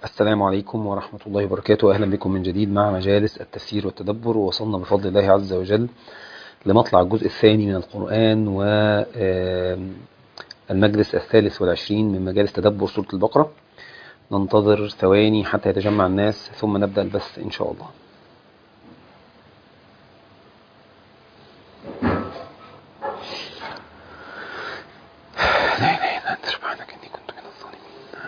السلام عليكم ورحمة الله وبركاته أهلا بكم من جديد مع مجالس التفسير والتدبر ووصلنا بفضل الله عز وجل لمطلع الجزء الثاني من القرآن والمجلس الثالث والعشرين من مجالس تدبر سورة البقرة ننتظر ثواني حتى يتجمع الناس ثم نبدأ البث إن شاء الله لا إله إلا أنت سبحانك إني كنت من الظالمين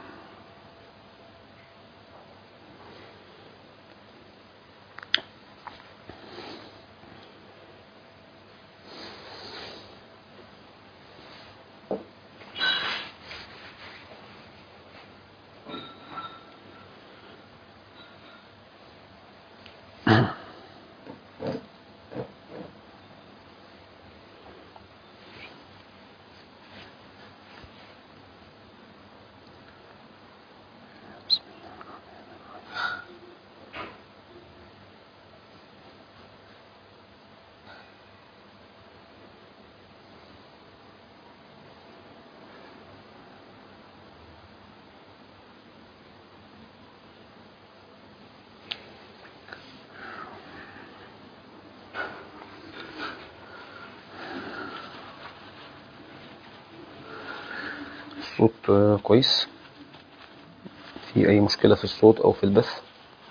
الصوت آه، كويس في أي مشكلة في الصوت أو في البث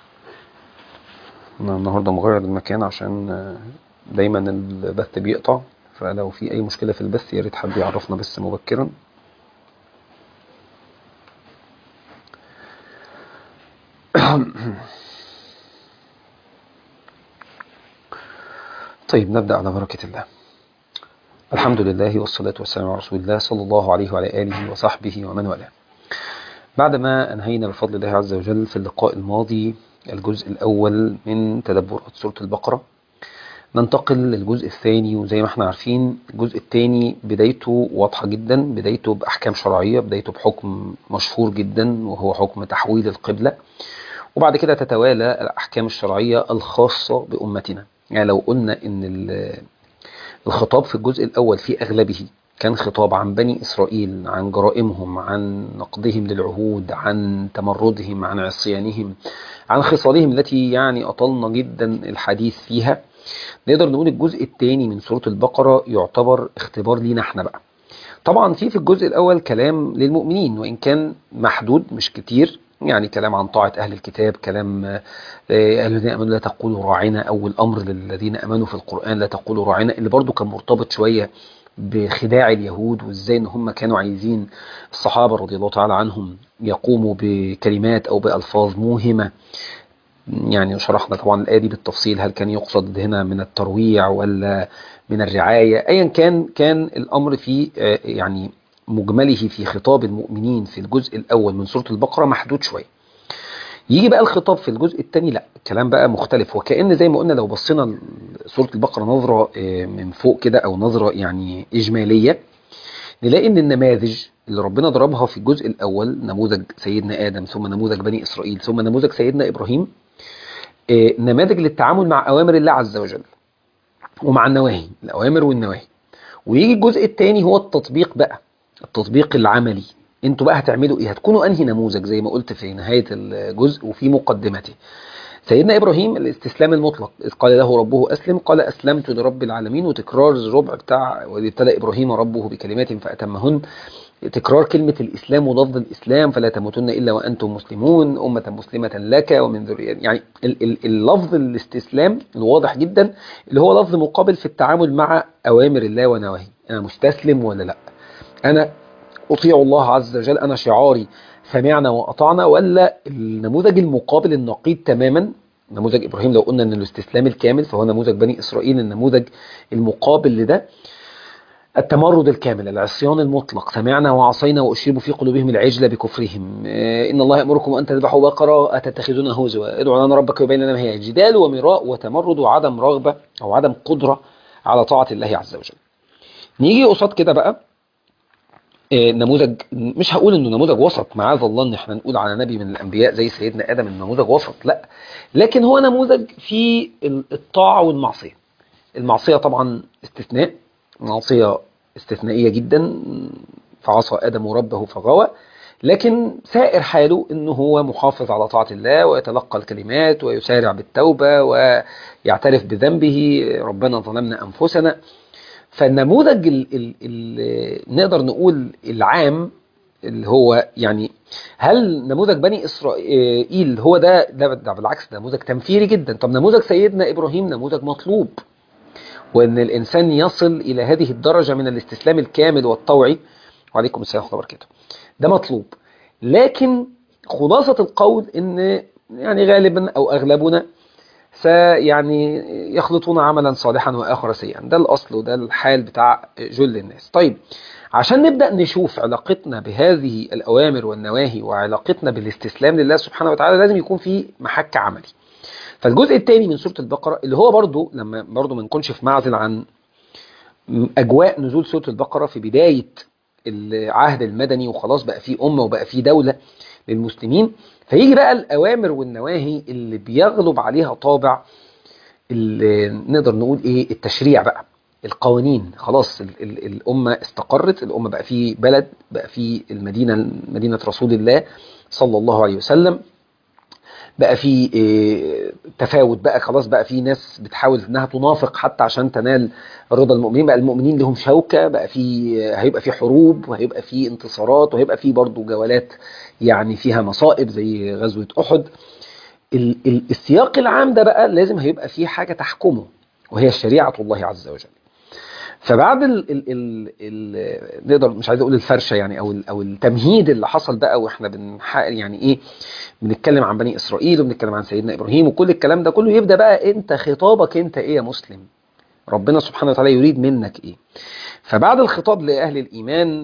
أنا النهاردة مغير المكان عشان آه، دايما البث بيقطع فلو في أي مشكلة في البث يا ريت حد يعرفنا بس مبكرا طيب نبدأ على بركة الله الحمد لله والصلاة والسلام على رسول الله صلى الله عليه وعلى آله وصحبه ومن والاه بعدما أنهينا بفضل الله عز وجل في اللقاء الماضي الجزء الأول من تدبرات سورة البقرة ننتقل للجزء الثاني وزي ما احنا عارفين الجزء الثاني بدايته واضحة جدا بدايته بأحكام شرعية بدايته بحكم مشهور جدا وهو حكم تحويل القبلة وبعد كده تتوالى الأحكام الشرعية الخاصة بأمتنا يعني لو قلنا إن ال- الخطاب في الجزء الأول في أغلبه كان خطاب عن بني إسرائيل عن جرائمهم عن نقضهم للعهود عن تمردهم عن عصيانهم عن خصالهم التي يعني أطلنا جدا الحديث فيها نقدر نقول الجزء الثاني من سورة البقرة يعتبر اختبار لينا احنا بقى طبعا في في الجزء الأول كلام للمؤمنين وإن كان محدود مش كتير يعني كلام عن طاعة أهل الكتاب كلام آه، أهل الذين آمنوا لا تقولوا راعنا أو الأمر للذين آمنوا في القرآن لا تقولوا راعنا اللي برضو كان مرتبط شوية بخداع اليهود وازاي ان هم كانوا عايزين الصحابة رضي الله تعالى عنهم يقوموا بكلمات او بألفاظ موهمة يعني شرحنا طبعا الآية دي بالتفصيل هل كان يقصد هنا من الترويع ولا من الرعاية أيا كان كان الأمر في آه، يعني مجمله في خطاب المؤمنين في الجزء الأول من سورة البقرة محدود شوية يجي بقى الخطاب في الجزء الثاني لا الكلام بقى مختلف وكأن زي ما قلنا لو بصينا سورة البقرة نظرة آه، من فوق كده أو نظرة يعني إجمالية نلاقي ان النماذج اللي ربنا ضربها في الجزء الاول نموذج سيدنا ادم ثم نموذج بني اسرائيل ثم نموذج سيدنا ابراهيم آه، نماذج للتعامل مع اوامر الله عز وجل ومع النواهي الاوامر والنواهي ويجي الجزء الثاني هو التطبيق بقى التطبيق العملي انتوا بقى هتعملوا ايه هتكونوا انهي نموذج زي ما قلت في نهاية الجزء وفي مقدمته سيدنا ابراهيم الاستسلام المطلق اذ قال له ربه اسلم قال اسلمت لرب العالمين وتكرار الربع بتاع واذ ابتلى ابراهيم ربه بكلمات فاتمهن تكرار كلمة الإسلام ولفظ الإسلام فلا تموتن إلا وأنتم مسلمون أمة مسلمة لك ومن ذرية يعني ال- ال- اللفظ الاستسلام الواضح جدا اللي هو لفظ مقابل في التعامل مع أوامر الله ونواهي أنا مستسلم ولا لا أنا أطيع الله عز وجل أنا شعاري سمعنا وأطعنا ولا النموذج المقابل النقيض تماما نموذج إبراهيم لو قلنا أن الاستسلام الكامل فهو نموذج بني إسرائيل النموذج المقابل لده التمرد الكامل العصيان المطلق سمعنا وعصينا وأشربوا في قلوبهم العجل بكفرهم آه، إن الله يأمركم أن تذبحوا بقرة أتتخذونها هزوا ادعوا لنا ربك وبين لنا ما هي جدال ومراء وتمرد وعدم رغبة أو عدم قدرة على طاعة الله عز وجل نيجي قصاد كده بقى آه، نموذج مش هقول انه نموذج وسط معاذ الله ان احنا نقول على نبي من الانبياء زي سيدنا ادم انه نموذج وسط لا لكن هو نموذج في الطاعه والمعصيه المعصيه طبعا استثناء معصيه استثنائيه جدا فعصى ادم ربه فغوى لكن سائر حاله انه هو محافظ على طاعة الله ويتلقى الكلمات ويسارع بالتوبة ويعترف بذنبه ربنا ظلمنا انفسنا فالنموذج ال ال ال نقدر نقول العام اللي هو يعني هل نموذج بني اسرائيل هو ده ده, ده بالعكس ده نموذج تنفيري جدا طب نموذج سيدنا ابراهيم نموذج مطلوب وان الانسان يصل الى هذه الدرجه من الاستسلام الكامل والطوعي وعليكم السلام ورحمه الله وبركاته ده مطلوب لكن خلاصه القول ان يعني غالبا او اغلبنا سيعني يخلطون عملا صالحا واخر سيئا ده الاصل وده الحال بتاع جل الناس طيب عشان نبدا نشوف علاقتنا بهذه الاوامر والنواهي وعلاقتنا بالاستسلام لله سبحانه وتعالى لازم يكون في محك عملي فالجزء الثاني من سوره البقره اللي هو برضو لما برضو ما نكونش في معزل عن اجواء نزول سوره البقره في بدايه العهد المدني وخلاص بقى في امه وبقى في دوله للمسلمين فيجي بقى الاوامر والنواهي اللي بيغلب عليها طابع اللي نقدر نقول ايه التشريع بقى القوانين خلاص ال ال الامه استقرت الامه بقى في بلد بقى في المدينه مدينه رسول الله صلى الله عليه وسلم بقى في إيه تفاوت بقى خلاص بقى في ناس بتحاول انها تنافق حتى عشان تنال رضا المؤمنين بقى المؤمنين لهم شوكة بقى في هيبقى في حروب وهيبقى في انتصارات وهيبقى في برضه جولات يعني فيها مصائب زي غزوة أحد ال ال السياق العام ده بقى لازم هيبقى فيه حاجة تحكمه وهي شريعة الله عز وجل فبعد ال ال ال ال نقدر مش عايز اقول الفرشه يعني او او التمهيد اللي حصل بقى واحنا بنحقق يعني ايه بنتكلم عن بني اسرائيل وبنتكلم عن سيدنا ابراهيم وكل الكلام ده كله يبدا بقى انت خطابك انت ايه يا مسلم ربنا سبحانه وتعالى يريد منك ايه فبعد الخطاب لاهل الايمان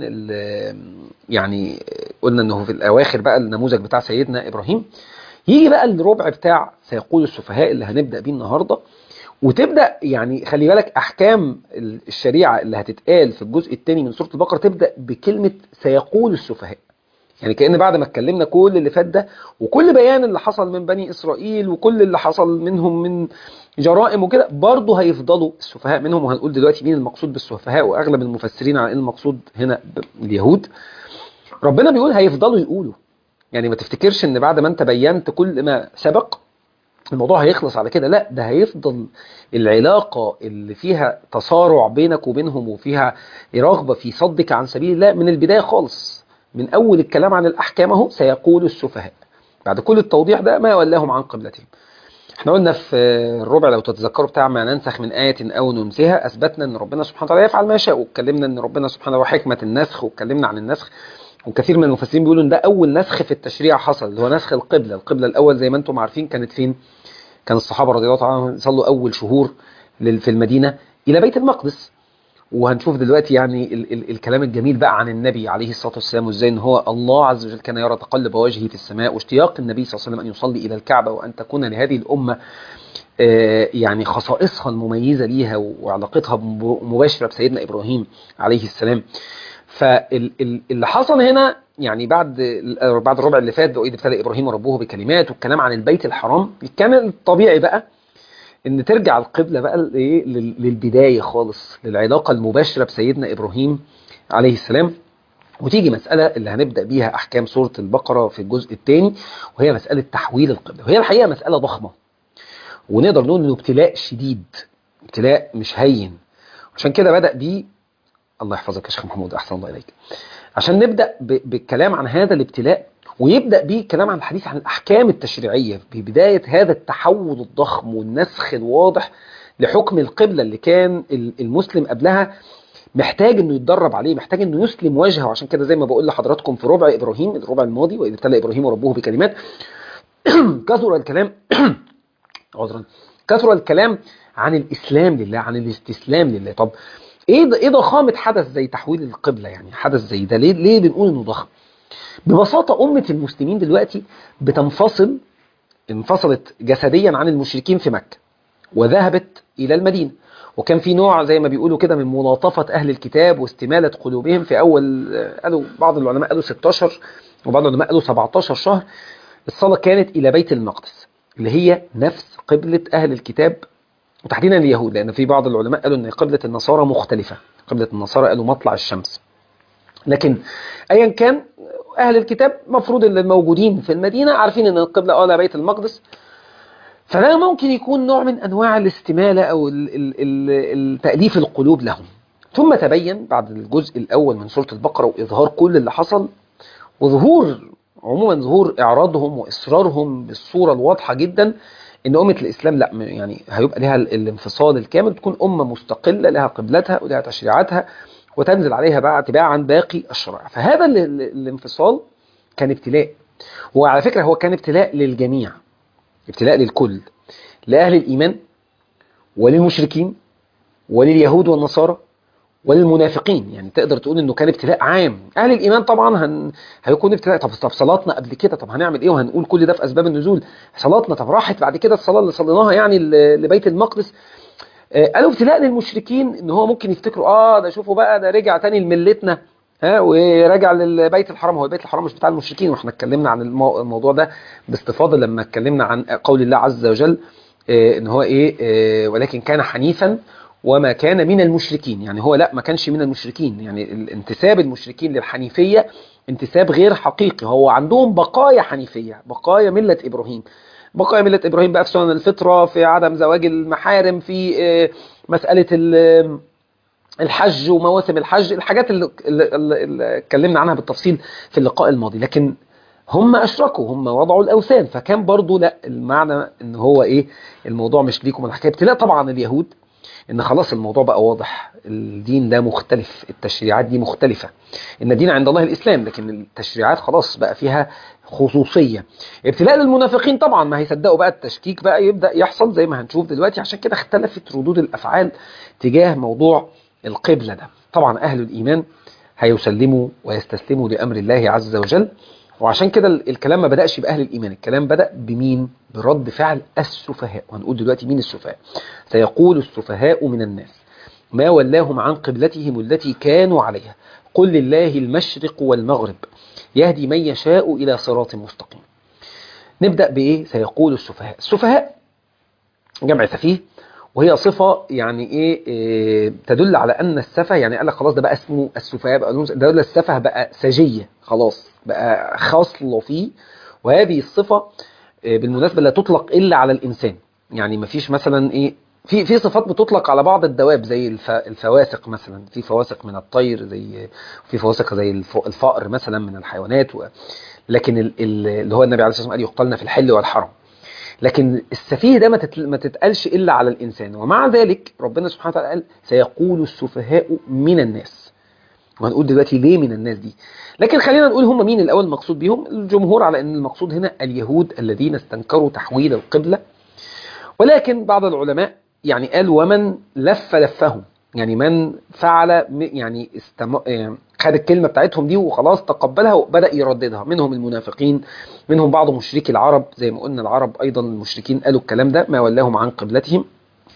يعني قلنا انه في الاواخر بقى النموذج بتاع سيدنا ابراهيم يجي بقى الربع بتاع سيقول السفهاء اللي هنبدا بيه النهارده وتبدا يعني خلي بالك احكام الشريعه اللي هتتقال في الجزء الثاني من سوره البقره تبدا بكلمه سيقول السفهاء يعني كان بعد ما اتكلمنا كل اللي فات ده وكل بيان اللي حصل من بني اسرائيل وكل اللي حصل منهم من جرائم وكده برضه هيفضلوا السفهاء منهم وهنقول دلوقتي مين المقصود بالسفهاء واغلب المفسرين على ان المقصود هنا اليهود ربنا بيقول هيفضلوا يقولوا يعني ما تفتكرش ان بعد ما انت بينت كل ما سبق الموضوع هيخلص على كده لا ده هيفضل العلاقة اللي فيها تصارع بينك وبينهم وفيها رغبة في صدك عن سبيل الله من البداية خالص من أول الكلام عن الأحكام اهو سيقول السفهاء بعد كل التوضيح ده ما ولاهم عن قبلتهم احنا قلنا في الربع لو تتذكروا بتاع ما ننسخ من آية أو ننسها أثبتنا أن ربنا سبحانه وتعالى يفعل ما يشاء واتكلمنا أن ربنا سبحانه وتعالى حكمة النسخ واتكلمنا عن النسخ وكثير من المفسرين بيقولوا ان ده اول نسخ في التشريع حصل اللي هو نسخ القبلة القبلة الاول زي ما انتم عارفين كانت فين كان الصحابة رضي الله عنهم صلوا اول شهور في المدينة الى بيت المقدس وهنشوف دلوقتي يعني ال ال الكلام الجميل بقى عن النبي عليه الصلاة والسلام وازاي ان هو الله عز وجل كان يرى تقلب وجهه في السماء واشتياق النبي صلى الله عليه وسلم ان يصلي الى الكعبة وان تكون لهذه الامة يعني خصائصها المميزة ليها وعلاقتها مباشرة بسيدنا ابراهيم عليه السلام فاللي حصل هنا يعني بعد بعد الربع اللي فات واذ ابتلى ابراهيم ربه بكلمات والكلام عن البيت الحرام كان الطبيعي بقى ان ترجع القبله بقى للبدايه خالص للعلاقه المباشره بسيدنا ابراهيم عليه السلام وتيجي مسألة اللي هنبدأ بيها أحكام سورة البقرة في الجزء الثاني وهي مسألة تحويل القبلة وهي الحقيقة مسألة ضخمة ونقدر نقول إنه ابتلاء شديد ابتلاء مش هين عشان كده بدأ بيه الله يحفظك يا شيخ محمود أحسن الله إليك عشان نبدأ بالكلام عن هذا الابتلاء ويبدأ به الكلام عن الحديث عن الأحكام التشريعية ببداية هذا التحول الضخم والنسخ الواضح لحكم القبلة اللي كان المسلم قبلها محتاج انه يتدرب عليه محتاج انه يسلم وجهه عشان كده زي ما بقول لحضراتكم في ربع ابراهيم الربع الماضي واذا ابتلى ابراهيم ربه بكلمات كثر الكلام عذرا كثر الكلام عن الاسلام لله عن الاستسلام لله طب ايه ايه ضخامه حدث زي تحويل القبله يعني حدث زي ده ليه ليه بنقول انه ضخم ببساطه امه المسلمين دلوقتي بتنفصل انفصلت جسديا عن المشركين في مكه وذهبت الى المدينه وكان في نوع زي ما بيقولوا كده من ملاطفة أهل الكتاب واستمالة قلوبهم في أول قالوا بعض العلماء قالوا 16 وبعض العلماء قالوا 17 شهر الصلاة كانت إلى بيت المقدس اللي هي نفس قبلة أهل الكتاب وتحديدا اليهود لأن في بعض العلماء قالوا أن قبلة النصارى مختلفة قبلة النصارى قالوا مطلع الشمس لكن أيا كان اهل الكتاب مفروض اللي موجودين في المدينه عارفين ان القبله اه بيت المقدس فده ممكن يكون نوع من انواع الاستماله او ال- ال- ال- التاليف القلوب لهم ثم تبين بعد الجزء الاول من سوره البقره واظهار كل اللي حصل وظهور عموما ظهور اعراضهم واصرارهم بالصوره الواضحه جدا ان امه الاسلام لا م- يعني هيبقى لها ال- الانفصال الكامل تكون امه مستقله لها قبلتها ولها تشريعاتها وتنزل عليها بقى تباعا باقي الشرائع فهذا ال- ال- الانفصال كان ابتلاء وعلى فكره هو كان ابتلاء للجميع ابتلاء للكل لاهل الايمان وللمشركين ولليهود والنصارى وللمنافقين يعني تقدر تقول انه كان ابتلاء عام اهل الايمان طبعا هن... هيكون ابتلاء طب طب صلاتنا قبل كده طب هنعمل ايه وهنقول كل ده في اسباب النزول صلاتنا طب راحت بعد كده الصلاه اللي صليناها يعني ل- لبيت المقدس آه، قالوا ابتلاء للمشركين ان هو ممكن يفتكروا اه ده شوفوا بقى ده رجع تاني لملتنا ها ورجع للبيت الحرام هو البيت الحرام مش بتاع المشركين واحنا اتكلمنا عن المو... الموضوع ده باستفاضه لما اتكلمنا عن قول الله عز وجل آه، ان هو ايه آه، ولكن كان حنيفا وما كان من المشركين يعني هو لا ما كانش من المشركين يعني الانتساب المشركين للحنيفيه انتساب غير حقيقي هو عندهم بقايا حنيفيه بقايا مله ابراهيم بقايا مله ابراهيم بقى في سنن الفطره في عدم زواج المحارم في آه، مساله ال- الحج ومواسم الحج الحاجات اللي, اللي, اللي اللي اتكلمنا عنها بالتفصيل في اللقاء الماضي لكن هم اشركوا هم وضعوا الاوثان فكان برضو لا المعنى ان هو ايه الموضوع مش ليكم الحكايه ابتلاء طبعا اليهود ان خلاص الموضوع بقى واضح الدين ده مختلف التشريعات دي مختلفه ان الدين عند الله الاسلام لكن التشريعات خلاص بقى فيها خصوصيه ابتلاء للمنافقين طبعا ما هيصدقوا بقى التشكيك بقى يبدا يحصل زي ما هنشوف دلوقتي عشان كده اختلفت ردود الافعال تجاه موضوع القبله ده طبعا اهل الايمان هيسلموا ويستسلموا لامر الله عز وجل وعشان كده ال- الكلام ما بدأش بأهل الإيمان الكلام بدأ بمين؟ برد فعل السفهاء وهنقول دلوقتي مين السفهاء سيقول السفهاء من الناس ما ولاهم عن قبلتهم التي كانوا عليها قل لله المشرق والمغرب يهدي من يشاء إلى صراط مستقيم نبدأ بإيه؟ سيقول السفهاء السفهاء جمع سفيه وهي صفة يعني إيه, إيه تدل على أن السفه يعني قال لك خلاص ده بقى اسمه السفهاء بقى لهم- ده السفه بقى سجية خلاص بقى خاصلة فيه وهذه الصفة إيه بالمناسبة لا تطلق إلا على الإنسان يعني مفيش مثلا إيه في في صفات بتطلق على بعض الدواب زي الف الفواسق مثلا في فواسق من الطير زي في فواسق زي الف- الفأر مثلا من الحيوانات و لكن ال- ال- اللي هو النبي عليه الصلاة والسلام قال يقتلن في الحل والحرم لكن السفيه ده ما تتل- ما تتقالش الا على الانسان ومع ذلك ربنا سبحانه وتعالى قال سيقول السفهاء من الناس وهنقول دلوقتي ليه من الناس دي لكن خلينا نقول هم مين الاول المقصود بيهم الجمهور على ان المقصود هنا اليهود الذين استنكروا تحويل القبله ولكن بعض العلماء يعني قال ومن لف لفهم يعني من فعل م- يعني استم... آه، خد الكلمة بتاعتهم دي وخلاص تقبلها وبدأ يرددها منهم المنافقين منهم بعض مشركي العرب زي ما قلنا العرب أيضا المشركين قالوا الكلام ده ما ولاهم عن قبلتهم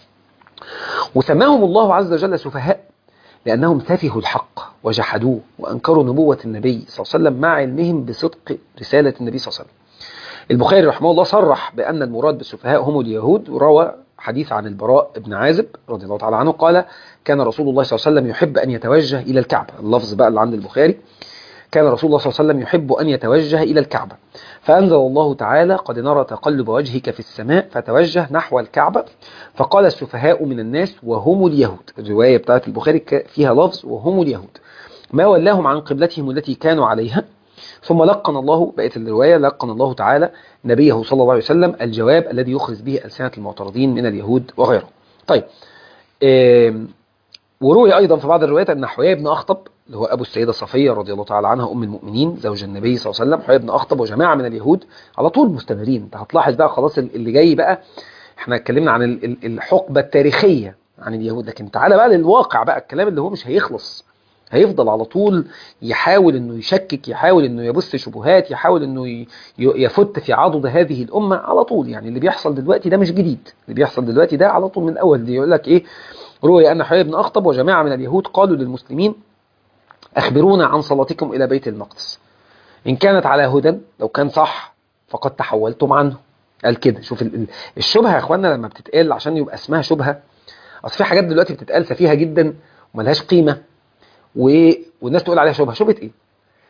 وسماهم الله عز وجل سفهاء لأنهم سفهوا الحق وجحدوه وأنكروا نبوة النبي صلى الله عليه وسلم مع علمهم بصدق رسالة النبي صلى الله عليه وسلم البخاري رحمه الله صرح بأن المراد بالسفهاء هم اليهود وروى حديث عن البراء بن عازب رضي الله تعالى عنه قال كان رسول الله صلى الله عليه وسلم يحب أن يتوجه إلى الكعبة اللفظ بقى اللي عند البخاري كان رسول الله صلى الله عليه وسلم يحب أن يتوجه إلى الكعبة فأنزل الله تعالى قد نرى تقلب وجهك في السماء فتوجه نحو الكعبة فقال السفهاء من الناس وهم اليهود الرواية بتاعت البخاري ك- فيها لفظ وهم اليهود ما ولاهم عن قبلتهم التي كانوا عليها ثم لقن الله بقية الرواية لقن الله تعالى نبيه صلى الله عليه وسلم الجواب الذي يخرج به ألسنة المعترضين من اليهود وغيره طيب آم، وروي أيضا في بعض الروايات أن حيي بن أخطب اللي هو أبو السيدة صفية رضي الله تعالى عنها أم المؤمنين زوج النبي صلى الله عليه وسلم حيي بن أخطب وجماعة من اليهود على طول مستمرين أنت هتلاحظ بقى خلاص اللي جاي بقى احنا اتكلمنا عن ال- ال- الحقبة التاريخية عن اليهود لكن تعالى بقى للواقع بقى الكلام اللي هو مش هيخلص هيفضل على طول يحاول انه يشكك يحاول انه يبث شبهات يحاول انه ي- ي- يفت في عضد هذه الامه على طول يعني اللي بيحصل دلوقتي ده مش جديد اللي بيحصل دلوقتي ده على طول من اول دي يقول لك ايه روي ان حيي بن اخطب وجماعه من اليهود قالوا للمسلمين اخبرونا عن صلاتكم الى بيت المقدس ان كانت على هدى لو كان صح فقد تحولتم عنه قال كده شوف ال- ال- الشبهه يا اخوانا لما بتتقال عشان يبقى اسمها شبهه اصل في حاجات دلوقتي بتتقال سفيهه جدا وملهاش قيمه و... والناس تقول عليها شبهه شبهه ايه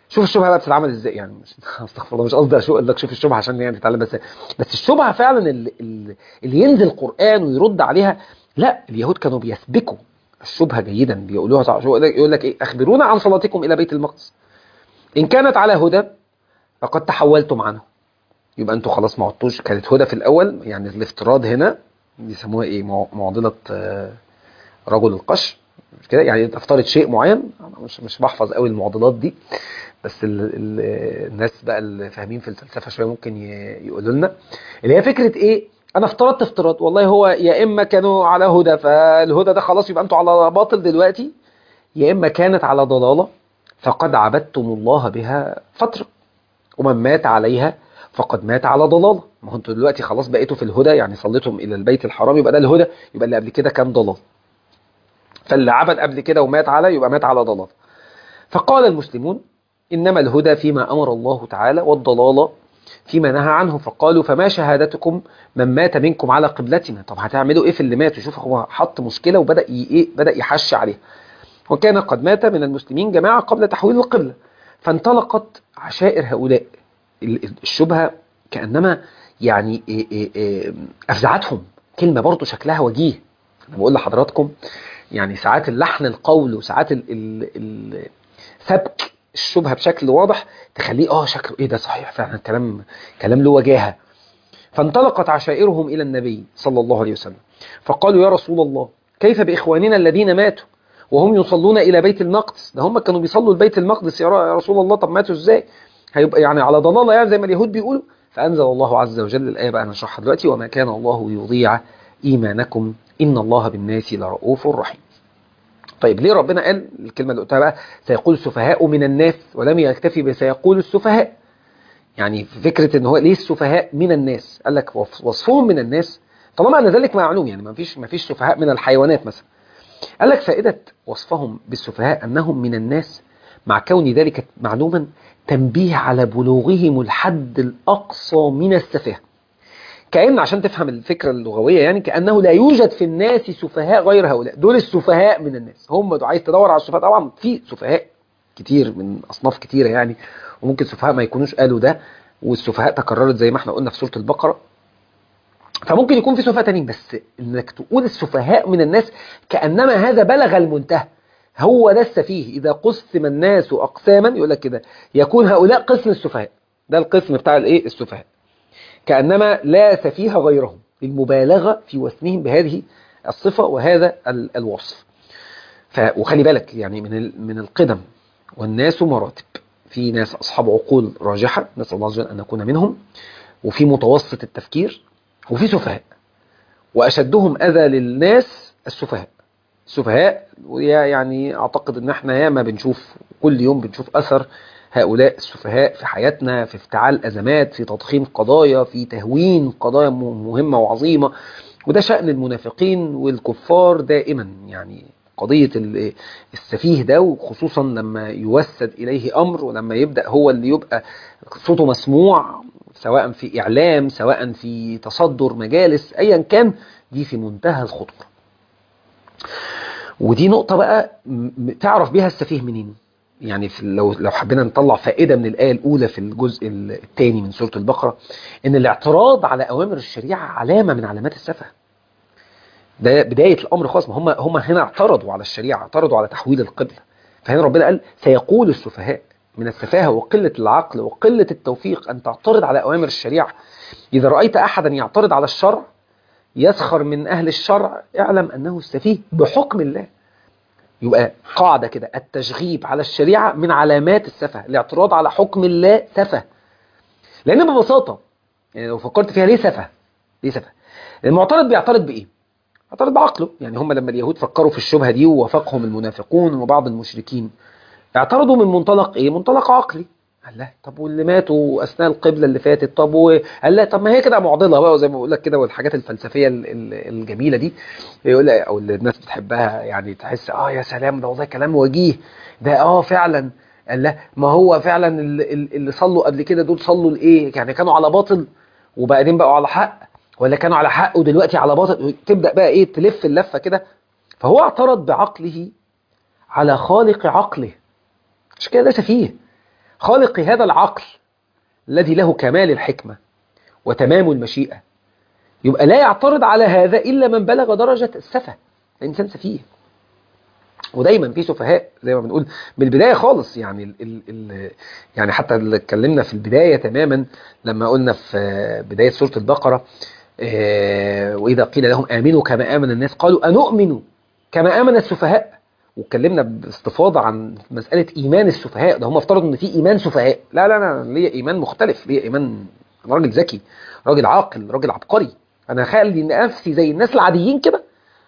شوف الشبهه بقى بتتعمل ازاي يعني مش استغفر الله مش قصدي اشوف لك شوف الشبهه عشان يعني تتعلم بس بس الشبهه فعلا اللي, اللي ينزل قران ويرد عليها لا اليهود كانوا بيسبكوا الشبهه جيدا بيقولوها يقول لك ايه اخبرونا عن صلاتكم الى بيت المقدس ان كانت على هدى فقد تحولتم عنه يبقى انتوا خلاص ما عدتوش كانت هدى في الاول يعني الافتراض هنا بيسموها ايه معضله رجل القش مش كده يعني تفترض شيء معين انا مش مش بحفظ قوي المعضلات دي بس ال ال الناس بقى اللي فاهمين في الفلسفه شويه ممكن يقولوا لنا اللي هي فكره ايه انا افترضت افتراض والله هو يا اما كانوا على هدى فالهدى ده خلاص يبقى انتوا على باطل دلوقتي يا اما كانت على ضلاله فقد عبدتم الله بها فتره ومن مات عليها فقد مات على ضلاله ما هو انتوا دلوقتي خلاص بقيتوا في الهدى يعني صليتم الى البيت الحرام يبقى ده الهدى يبقى اللي قبل كده كان ضلال فاللي عبد قبل كده ومات على يبقى مات على ضلال فقال المسلمون إنما الهدى فيما أمر الله تعالى والضلال فيما نهى عنه فقالوا فما شهادتكم من مات منكم على قبلتنا طب هتعملوا ايه في اللي مات شوف هو حط مشكلة وبدأ ايه بدأ يحش عليها وكان قد مات من المسلمين جماعة قبل تحويل القبلة فانطلقت عشائر هؤلاء الشبهة كأنما يعني إيه إيه إيه أفزعتهم كلمة برضو شكلها وجيه أنا بقول لحضراتكم يعني ساعات اللحن القول وساعات ال ال ال سبك الشبهه بشكل واضح تخليه اه شكله ايه ده صحيح فعلا كلام كلام له وجاهه فانطلقت عشائرهم الى النبي صلى الله عليه وسلم فقالوا يا رسول الله كيف باخواننا الذين ماتوا وهم يصلون الى بيت المقدس ده هم كانوا بيصلوا لبيت المقدس يا رسول الله طب ماتوا ازاي هيبقى يعني على ضلاله يعني زي ما اليهود بيقولوا فانزل الله عز وجل الايه بقى نشرحها دلوقتي وما كان الله يضيع ايمانكم إن الله بالناس لرؤوف رحيم طيب ليه ربنا قال الكلمة اللي قلتها بقى سيقول السفهاء من الناس ولم يكتفي بسيقول السفهاء يعني فكرة ان هو ليه السفهاء من الناس قال لك وصفهم من الناس طالما ان ذلك معلوم يعني ما فيش ما فيش سفهاء من الحيوانات مثلا قال لك فائدة وصفهم بالسفهاء انهم من الناس مع كون ذلك معلوما تنبيه على بلوغهم الحد الاقصى من السفاهه كأن عشان تفهم الفكرة اللغوية يعني كأنه لا يوجد في الناس سفهاء غير هؤلاء دول السفهاء من الناس هم دول عايز تدور على السفهاء طبعا في سفهاء كتير من أصناف كتيرة يعني وممكن سفهاء ما يكونوش قالوا ده والسفهاء تكررت زي ما احنا قلنا في سورة البقرة فممكن يكون في سفهاء تانيين بس انك تقول السفهاء من الناس كأنما هذا بلغ المنتهى هو ده السفيه إذا قسم الناس أقساما يقول لك كده يكون هؤلاء قسم السفهاء ده القسم بتاع الايه السفهاء كأنما لا سفيه غيرهم للمبالغة في وصفهم بهذه الصفة وهذا الوصف وخلي بالك يعني من من القدم والناس مراتب في ناس أصحاب عقول راجحة نسأل الله عز وجل أن نكون منهم وفي متوسط التفكير وفي سفهاء وأشدهم أذى للناس السفهاء السفهاء يعني أعتقد أن احنا ياما بنشوف كل يوم بنشوف أثر هؤلاء السفهاء في حياتنا في افتعال أزمات في تضخيم قضايا في تهوين قضايا مهمة وعظيمة وده شأن المنافقين والكفار دائما يعني قضية السفيه ده وخصوصا لما يوسد إليه أمر ولما يبدأ هو اللي يبقى صوته مسموع سواء في إعلام سواء في تصدر مجالس أيا كان دي في منتهى الخطورة ودي نقطة بقى تعرف بيها السفيه منين يعني في لو لو حبينا نطلع فائده من الايه الاولى في الجزء الثاني من سوره البقره ان الاعتراض على اوامر الشريعه علامه من علامات السفه ده بدايه الامر خالص ما هم هم هنا اعترضوا على الشريعه اعترضوا على تحويل القبله فهنا ربنا قال سيقول السفهاء من السفاهه وقله العقل وقله التوفيق ان تعترض على اوامر الشريعه اذا رايت احدا يعترض على الشرع يسخر من اهل الشرع اعلم انه السفيه بحكم الله يبقى قاعدة كده التشغيب على الشريعة من علامات السفه الاعتراض على حكم الله سفه لأن ببساطة يعني لو فكرت فيها ليه سفه ليه سفه المعترض بيعترض بإيه اعترض بعقله يعني هم لما اليهود فكروا في الشبهة دي ووافقهم المنافقون وبعض المشركين اعترضوا من منطلق ايه منطلق عقلي قال لا طب واللي ماتوا اثناء القبله اللي فاتت طب و... قال لا طب ما هي كده معضله بقى زي ما بقول لك كده والحاجات الفلسفيه الجميله دي يقول لك او اللي الناس بتحبها يعني تحس اه يا سلام ده والله كلام وجيه ده اه فعلا قال لا ما هو فعلا اللي, اللي صلوا قبل كده دول صلوا لايه يعني كانوا على باطل وبعدين بقوا على حق ولا كانوا على حق ودلوقتي على باطل تبدا بقى ايه تلف اللفه كده فهو اعترض بعقله على خالق عقله مش كده ده سفيه خالق هذا العقل الذي له كمال الحكمة وتمام المشيئة يبقى لا يعترض على هذا إلا من بلغ درجة السفة الإنسان سفيه ودايما في سفهاء زي ما بنقول من البدايه خالص يعني ال ال ال يعني حتى اللي اتكلمنا في البدايه تماما لما قلنا في بدايه سوره البقره آه، واذا قيل لهم امنوا كما امن الناس قالوا انؤمن كما امن السفهاء واتكلمنا باستفاضه عن مساله ايمان السفهاء ده هم افترضوا ان في ايمان سفهاء لا لا لا ليا ايمان مختلف ليا ايمان أنا راجل ذكي راجل عاقل راجل عبقري انا هخلي نفسي زي الناس العاديين كده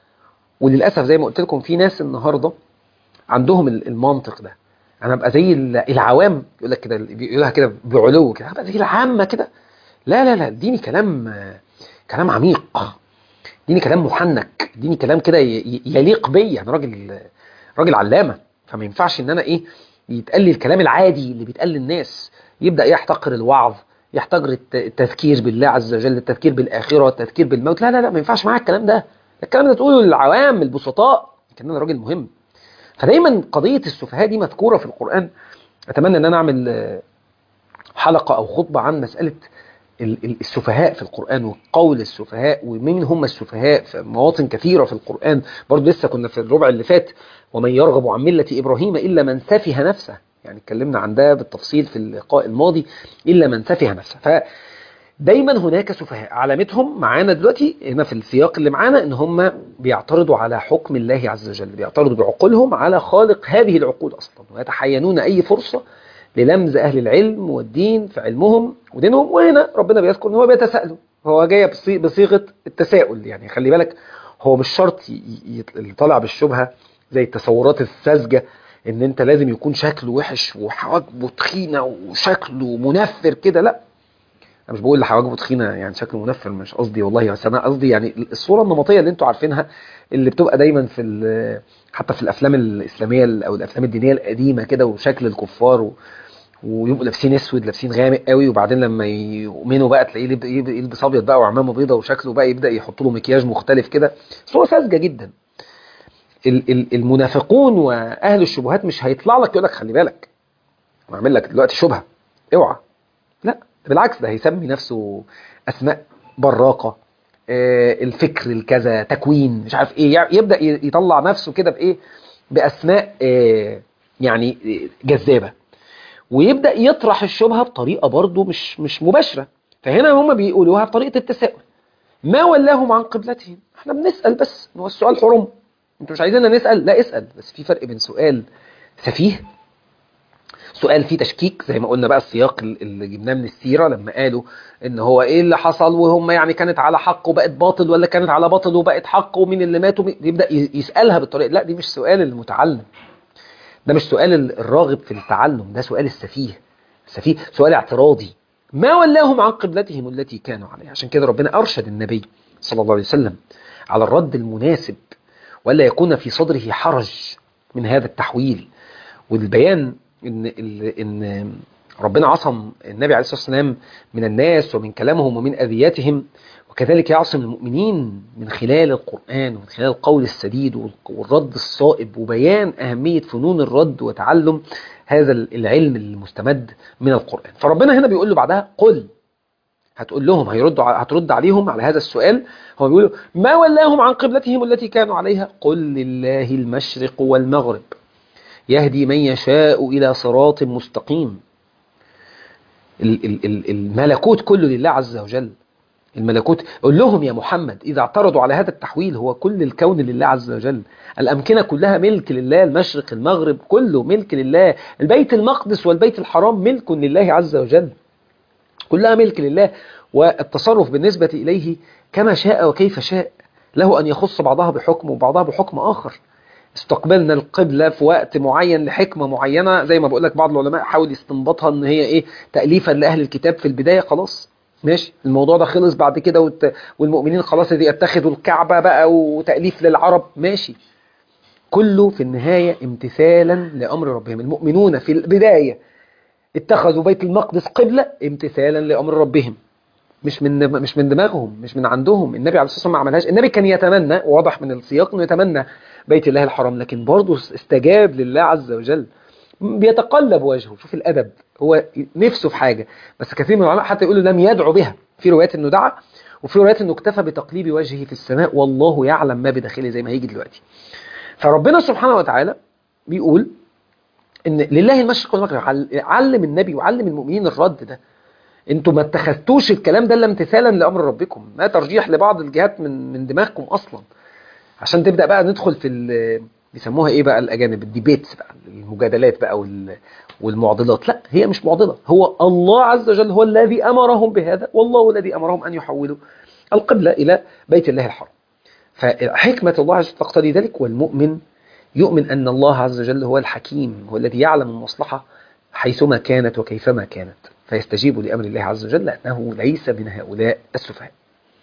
وللاسف زي ما قلت لكم في ناس النهارده عندهم ال- المنطق ده انا ابقى زي ال- العوام يقول لك كده بيقولها كده بعلو كده ابقى زي العامه كده لا لا لا اديني كلام آه، كلام عميق اديني كلام محنك اديني كلام كده ي- ي- يليق بيا انا راجل راجل علامه فما ينفعش ان انا ايه يتقال لي الكلام العادي اللي بيتقال للناس يبدا يحتقر الوعظ يحتقر الت- التذكير بالله عز وجل التذكير بالاخره التذكير بالموت لا لا لا ما ينفعش معاك الكلام ده الكلام ده تقوله للعوام البسطاء لكن انا راجل مهم فدايما قضيه السفهاء دي مذكوره في القران اتمنى ان انا اعمل آه، حلقه او خطبه عن مساله ال- ال- السفهاء في القرآن وقول السفهاء ومين هم السفهاء في مواطن كثيرة في القرآن برضو لسه كنا في الربع اللي فات ومن يرغب عن ملة إبراهيم إلا من سفه نفسه يعني اتكلمنا عن ده بالتفصيل في اللقاء الماضي إلا من سفه نفسه فدايما هناك سفهاء علامتهم معانا دلوقتي هنا في السياق اللي معانا ان هم بيعترضوا على حكم الله عز وجل بيعترضوا بعقولهم على خالق هذه العقول اصلا ويتحينون اي فرصه للمز اهل العلم والدين في علمهم ودينهم وهنا ربنا بيذكر ان هو بيتساءلوا هو جايه بصي- بصيغه التساؤل يعني خلي بالك هو مش شرط ي- ي- اللي طالع بالشبهه زي التصورات الساذجه ان انت لازم يكون شكله وحش وحواجبه تخينه وشكله منفر كده لا انا مش بقول اللي حواجبه تخينه يعني شكله منفر مش قصدي والله بس انا قصدي يعني الصوره النمطيه اللي انتوا عارفينها اللي بتبقى دايما في ال- حتى في الافلام الاسلاميه او الافلام الدينيه القديمه كده وشكل الكفار و ويبقوا لابسين اسود لابسين غامق قوي وبعدين لما يؤمنوا بقى تلاقيه يلب- يلب- يلبس ابيض بقى وعمامه بيضه وشكله بقى يبدا يحط له مكياج مختلف كده صوره ساذجه جدا ال- ال- المنافقون واهل الشبهات مش هيطلع لك يقول لك خلي بالك انا عامل لك دلوقتي شبهه اوعى لا بالعكس ده هيسمي نفسه اسماء براقه آه، الفكر الكذا تكوين مش عارف ايه يعني يبدا ي- يطلع نفسه كده بايه باسماء آه، يعني آه، جذابه ويبدا يطرح الشبهه بطريقه برضه مش مش مباشره فهنا هم بيقولوها بطريقه التساؤل ما ولاهم عن قبلتهم احنا بنسال بس هو السؤال حرم انتوا مش عايزيننا نسال لا اسال بس في فرق بين سؤال سفيه سؤال فيه تشكيك زي ما قلنا بقى السياق اللي جبناه من السيره لما قالوا ان هو ايه اللي حصل وهم يعني كانت على حق وبقت باطل ولا كانت على باطل وبقت حق ومين اللي مات ومين- يبدا ي- يسالها بالطريقه لا دي مش سؤال المتعلم ده مش سؤال ال- الراغب في التعلم ده سؤال السفيه السفيه سؤال اعتراضي ما ولاهم عن قبلتهم التي كانوا عليها عشان كده ربنا ارشد النبي صلى الله عليه وسلم على الرد المناسب ولا يكون في صدره حرج من هذا التحويل والبيان ان ال- ان ربنا عصم النبي عليه الصلاه والسلام من الناس ومن كلامهم ومن اذياتهم وكذلك يعصم المؤمنين من خلال القران ومن خلال القول السديد وال- والرد الصائب وبيان اهميه فنون الرد وتعلم هذا العلم المستمد من القران فربنا هنا بيقول له بعدها قل هتقول لهم هيردوا ع- هترد عليهم على هذا السؤال هو بيقولوا ما ولاهم عن قبلتهم التي كانوا عليها قل لله المشرق والمغرب يهدي من يشاء إلى صراط مستقيم ال- ال- ال- الملكوت كله لله عز وجل الملكوت قول لهم يا محمد إذا اعترضوا على هذا التحويل هو كل الكون لله عز وجل الأمكنة كلها ملك لله المشرق المغرب كله ملك لله البيت المقدس والبيت الحرام ملك لله عز وجل كلها ملك لله والتصرف بالنسبة إليه كما شاء وكيف شاء له أن يخص بعضها بحكم وبعضها بحكم آخر استقبلنا القبلة في وقت معين لحكمة معينة زي ما بقول لك بعض العلماء حاول يستنبطها ان هي ايه تأليفا لأهل الكتاب في البداية خلاص ماشي الموضوع ده خلص بعد كده والت... والمؤمنين خلاص دي يتخذوا الكعبة بقى وتأليف للعرب ماشي كله في النهاية امتثالا لأمر ربهم المؤمنون في البداية اتخذوا بيت المقدس قبلة امتثالا لأمر ربهم مش من مش من دماغهم مش من عندهم النبي عليه الصلاه والسلام ما عملهاش النبي كان يتمنى واضح من السياق انه يتمنى بيت الله الحرام لكن برضه استجاب لله عز وجل بيتقلب وجهه شوف الأدب هو نفسه في حاجة بس كثير من العلماء حتى يقولوا لم يدعو بها في روايات انه دعا وفي روايات انه اكتفى بتقليب وجهه في السماء والله يعلم ما بداخله زي ما هيجي دلوقتي فربنا سبحانه وتعالى بيقول ان لله المشرق والمغرب علم النبي وعلم المؤمنين الرد ده انتوا ما اتخذتوش الكلام ده الا امتثالا لامر ربكم ما ترجيح لبعض الجهات من من دماغكم اصلا عشان تبدا بقى ندخل في بيسموها ايه بقى الاجانب الديبيتس بقى المجادلات بقى والمعضلات لا هي مش معضله هو الله عز وجل هو الذي امرهم بهذا والله الذي امرهم ان يحولوا القبله الى بيت الله الحرام فحكمه الله عز وجل تقتضي ذلك والمؤمن يؤمن ان الله عز وجل هو الحكيم هو الذي يعلم المصلحه حيثما كانت وكيفما كانت فيستجيب لامر الله عز وجل لانه ليس من هؤلاء السفهاء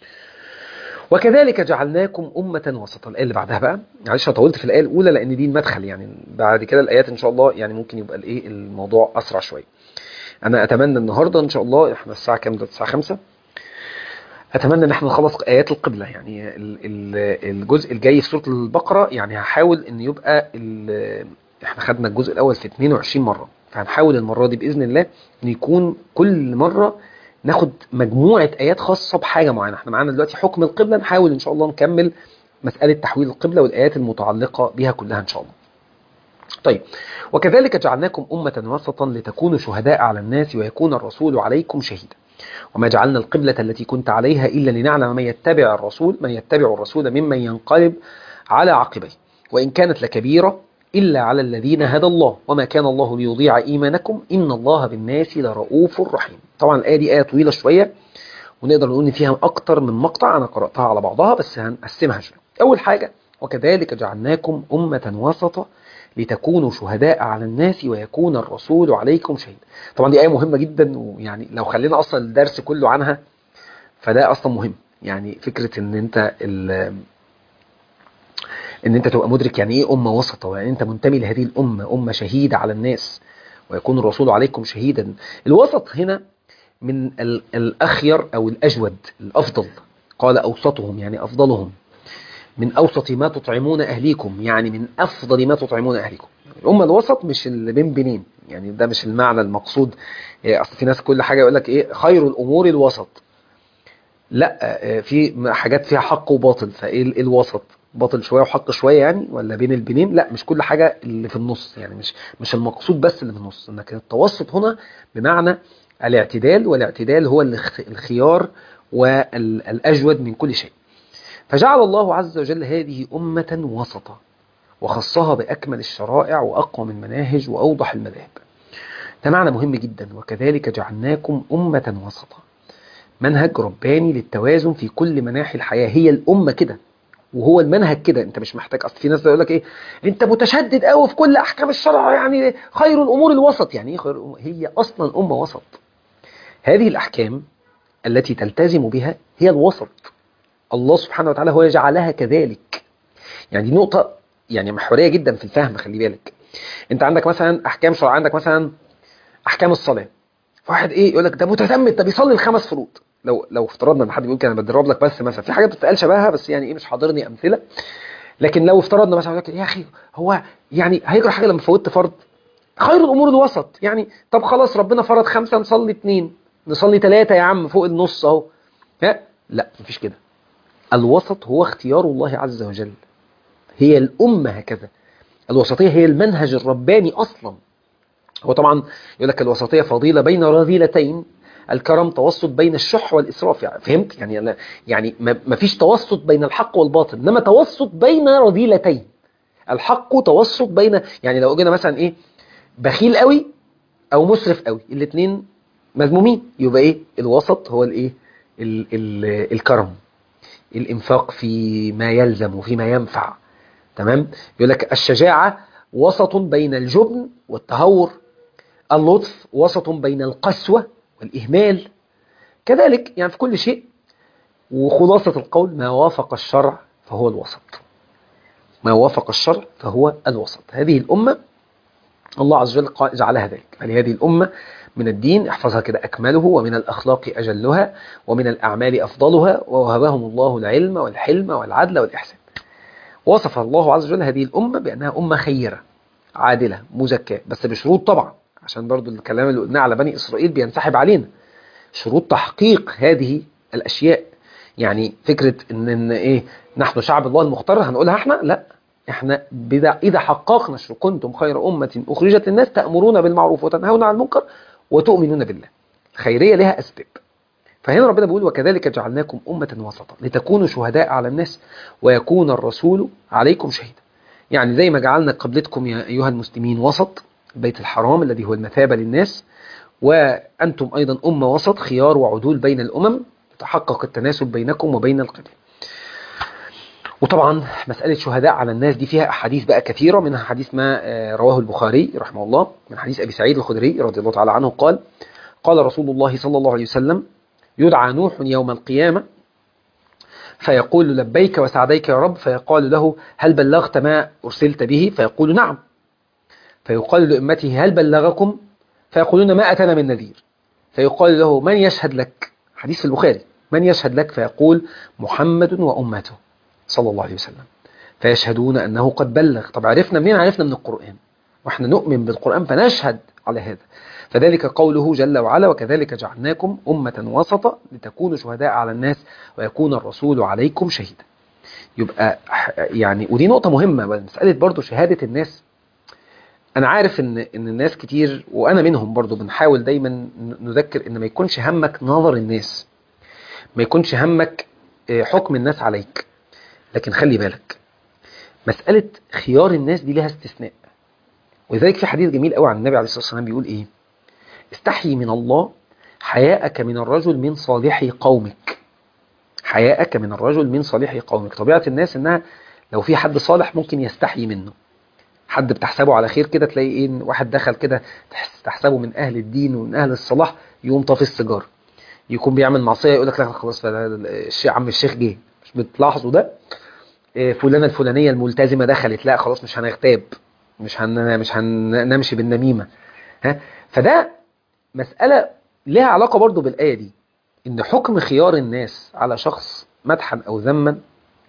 وكذلك جعلناكم أمة وسطا الآية اللي بعدها بقى معلش طولت في الآية الأولى لأن دي المدخل يعني بعد كده الآيات إن شاء الله يعني ممكن يبقى الإيه الموضوع أسرع شوية أنا أتمنى النهاردة إن شاء الله إحنا الساعة كام ده الساعة 5 أتمنى إن إحنا نخلص آيات القبلة يعني الجزء الجاي في سورة البقرة يعني هحاول إن يبقى إحنا خدنا الجزء الأول في 22 مرة فهنحاول المرة دي بإذن الله إن يكون كل مرة ناخد مجموعة آيات خاصة بحاجة معينة احنا معانا دلوقتي حكم القبلة نحاول إن شاء الله نكمل مسألة تحويل القبلة والآيات المتعلقة بها كلها إن شاء الله طيب وكذلك جعلناكم أمة وسطا لتكونوا شهداء على الناس ويكون الرسول عليكم شهيدا وما جعلنا القبلة التي كنت عليها إلا لنعلم من يتبع الرسول من يتبع الرسول ممن ينقلب على عقبيه وإن كانت لكبيرة إلا على الذين هدى الله وما كان الله ليضيع إيمانكم إن الله بالناس لرؤوف رحيم طبعا الآية دي آية طويلة شوية ونقدر نقول إن فيها أكتر من مقطع أنا قرأتها على بعضها بس هنقسمها شوية أول حاجة وكذلك جعلناكم أمة وسطا لتكونوا شهداء على الناس ويكون الرسول عليكم شهيدا طبعا دي آية مهمة جدا ويعني لو خلينا أصلا الدرس كله عنها فده أصلا مهم يعني فكرة إن أنت ان انت تبقى مدرك يعني ايه امه وسطه ويعني انت منتمي لهذه الامه امه شهيده على الناس ويكون الرسول عليكم شهيدا الوسط هنا من الاخير او الاجود الافضل قال اوسطهم يعني افضلهم من اوسط ما تطعمون اهليكم يعني من افضل ما تطعمون اهليكم الامه الوسط مش اللي بين بينين يعني ده مش المعنى المقصود اصل في ناس كل حاجه يقول لك ايه خير الامور الوسط لا في حاجات فيها حق وباطل فايه الوسط باطل شويه وحق شويه يعني ولا بين البنين لا مش كل حاجه اللي في النص يعني مش مش المقصود بس اللي في النص لكن التوسط هنا بمعنى الاعتدال والاعتدال هو الخيار والاجود من كل شيء فجعل الله عز وجل هذه امه وسطا وخصها باكمل الشرائع واقوم المناهج واوضح المذاهب ده معنى مهم جدا وكذلك جعلناكم امه وسطا منهج رباني للتوازن في كل مناحي الحياه هي الامه كده وهو المنهج كده انت مش محتاج اصل في ناس يقول لك ايه انت متشدد قوي في كل احكام الشرع يعني خير الامور الوسط يعني ايه خير الأمور؟ هي اصلا امه وسط هذه الاحكام التي تلتزم بها هي الوسط الله سبحانه وتعالى هو جعلها كذلك يعني دي نقطه يعني محوريه جدا في الفهم خلي بالك انت عندك مثلا احكام شرع عندك مثلا احكام الصلاه فواحد ايه يقول لك ده متزمت ده بيصلي الخمس فروض لو لو افترضنا ان حد بيقول كده انا بدرب لك بس مثلا في حاجات بتتقال شبهها بس يعني ايه مش حاضرني امثله لكن لو افترضنا مثلا يقول لك يا اخي هو يعني هيجرى حاجه لما فوتت فرض خير الامور الوسط يعني طب خلاص ربنا فرض خمسه نصلي اثنين نصلي ثلاثه يا عم فوق النص اهو ها لا مفيش كده الوسط هو اختيار الله عز وجل هي الامه هكذا الوسطيه هي المنهج الرباني اصلا هو طبعا يقول لك الوسطيه فضيله بين رذيلتين الكرم توسط بين الشح والإسراف يعني فهمت يعني أنا يعني ما فيش توسط بين الحق والباطل إنما توسط بين رذيلتين الحق توسط بين يعني لو جينا مثلا إيه بخيل قوي أو مسرف قوي الاثنين مذمومين يبقى إيه الوسط هو الإيه ال ال الكرم الإنفاق في ما يلزم وفيما ينفع تمام يقول لك الشجاعة وسط بين الجبن والتهور اللطف وسط بين القسوة والإهمال كذلك يعني في كل شيء وخلاصة القول ما وافق الشرع فهو الوسط ما وافق الشرع فهو الوسط هذه الأمة الله عز وجل جعلها ذلك فلهذه الأمة من الدين احفظها كده أكمله ومن الأخلاق أجلها ومن الأعمال أفضلها ووهبهم الله العلم والحلم والعدل والإحسان وصف الله عز وجل هذه الأمة بأنها أمة خيرة عادلة مزكاة بس بشروط طبعا عشان برضو الكلام اللي قلناه على بني إسرائيل بينسحب علينا شروط تحقيق هذه الأشياء يعني فكرة إن, إن إيه نحن شعب الله المختار هنقولها إحنا لا إحنا بدا إذا حققنا كنتم خير أمة أخرجت للناس تأمرون بالمعروف وتنهون عن المنكر وتؤمنون بالله الخيرية لها أسباب فهنا ربنا بيقول وكذلك جعلناكم أمة وسطا لتكونوا شهداء على الناس ويكون الرسول عليكم شهيدا يعني زي ما جعلنا قبلتكم يا أيها المسلمين وسط البيت الحرام الذي هو المثابة للناس وأنتم أيضا أمة وسط خيار وعدول بين الأمم يتحقق التناسب بينكم وبين القبل وطبعا مسألة شهداء على الناس دي فيها أحاديث بقى كثيرة منها حديث ما رواه البخاري رحمه الله من حديث أبي سعيد الخدري رضي الله تعالى عنه قال قال رسول الله صلى الله عليه وسلم يدعى نوح يوم القيامة فيقول لبيك وسعديك يا رب فيقال له هل بلغت ما أرسلت به فيقول نعم فيقال لأمته هل بلغكم فيقولون ما أتنا من نذير فيقال له من يشهد لك حديث في البخاري من يشهد لك فيقول محمد وأمته صلى الله عليه وسلم فيشهدون أنه قد بلغ طب عرفنا منين عرفنا من القرآن وإحنا نؤمن بالقرآن فنشهد على هذا فذلك قوله جل وعلا وكذلك جعلناكم أمة وسطا لتكونوا شهداء على الناس ويكون الرسول عليكم شهيدا يبقى يعني ودي نقطة مهمة مسألة برضو شهادة الناس أنا عارف إن إن الناس كتير وأنا منهم برضو بنحاول دايما نذكر إن ما يكونش همك نظر الناس ما يكونش همك حكم الناس عليك لكن خلي بالك مسألة خيار الناس دي لها استثناء ولذلك في حديث جميل قوي عن النبي عليه الصلاة والسلام بيقول إيه استحي من الله حياءك من الرجل من صالح قومك حياءك من الرجل من صالح قومك طبيعة الناس انها لو في حد صالح ممكن يستحي منه حد بتحسبه على خير كده تلاقي ايه واحد دخل كده تحسبه من اهل الدين ومن اهل الصلاح يقوم طافي السيجاره يكون بيعمل معصيه يقول لك لا خلاص الشيخ عم الشيخ جه مش بتلاحظوا ده فلانه الفلانيه الملتزمه دخلت لا خلاص مش هنغتاب مش هن مش هنمشي بالنميمه ها فده مسألة لها علاقة برضو بالآية دي إن حكم خيار الناس على شخص مدحا أو ذما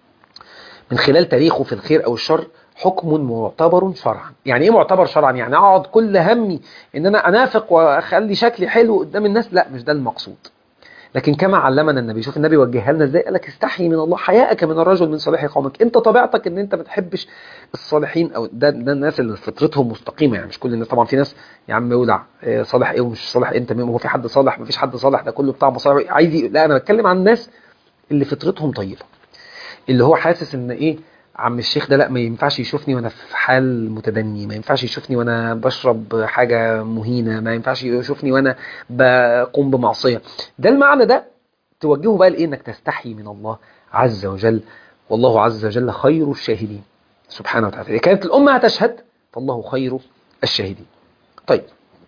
من خلال تاريخه في الخير أو الشر حكم معتبر شرعا يعني إيه معتبر شرعا يعني أقعد كل همي إن أنا أنافق وأخلي شكلي حلو قدام الناس لا مش ده المقصود لكن كما علمنا النبي شوف النبي وجهها لنا ازاي قال لك استحي من الله حياءك من الرجل من صالح قومك انت طبيعتك ان انت ما بتحبش الصالحين او ده, ده الناس اللي فطرتهم مستقيمه يعني مش كل الناس طبعا في ناس يا عم يولع صالح ايه ومش صالح انت هو في حد صالح ما فيش حد صالح ده كله بتاع مصالح عايز لا انا بتكلم عن الناس اللي فطرتهم طيبه اللي هو حاسس ان ايه عم الشيخ ده لا ما ينفعش يشوفني وانا في حال متدني ما ينفعش يشوفني وانا بشرب حاجه مهينه ما ينفعش يشوفني وانا بقوم بمعصيه ده المعنى ده توجهه بقى لإيه إنك تستحي من الله عز وجل والله عز وجل خير الشاهدين سبحانه وتعالى إذا كانت الأمة هتشهد فالله خير الشاهدين طيب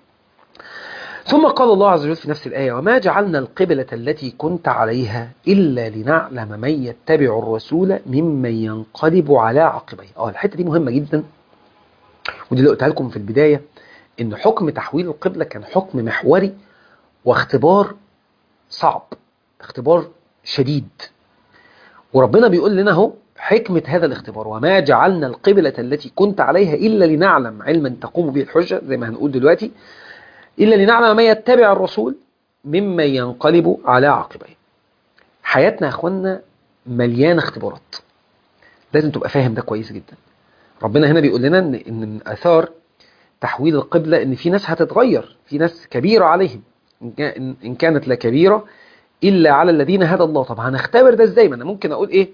ثم قال الله عز وجل في نفس الآية وما جعلنا القبلة التي كنت عليها إلا لنعلم من يتبع الرسول ممن ينقلب على عقبيه اه الحتة دي مهمة جدا ودي اللي قلتها لكم في البداية إن حكم تحويل القبلة كان حكم محوري واختبار صعب اختبار شديد وربنا بيقول لنا اهو حكمة هذا الاختبار وما جعلنا القبلة التي كنت عليها إلا لنعلم علما تقوم به الحجة زي ما هنقول دلوقتي إلا لنعلم من يتبع الرسول ممن ينقلب على عقبيه حياتنا يا أخوانا مليانة اختبارات لازم تبقى فاهم ده كويس جدا ربنا هنا بيقول لنا إن, إن من أثار تحويل القبلة إن في ناس هتتغير في ناس كبيرة عليهم إن كانت لكبيرة إلا على الذين هدى الله طب هنختبر ده ازاي ما انا ممكن اقول ايه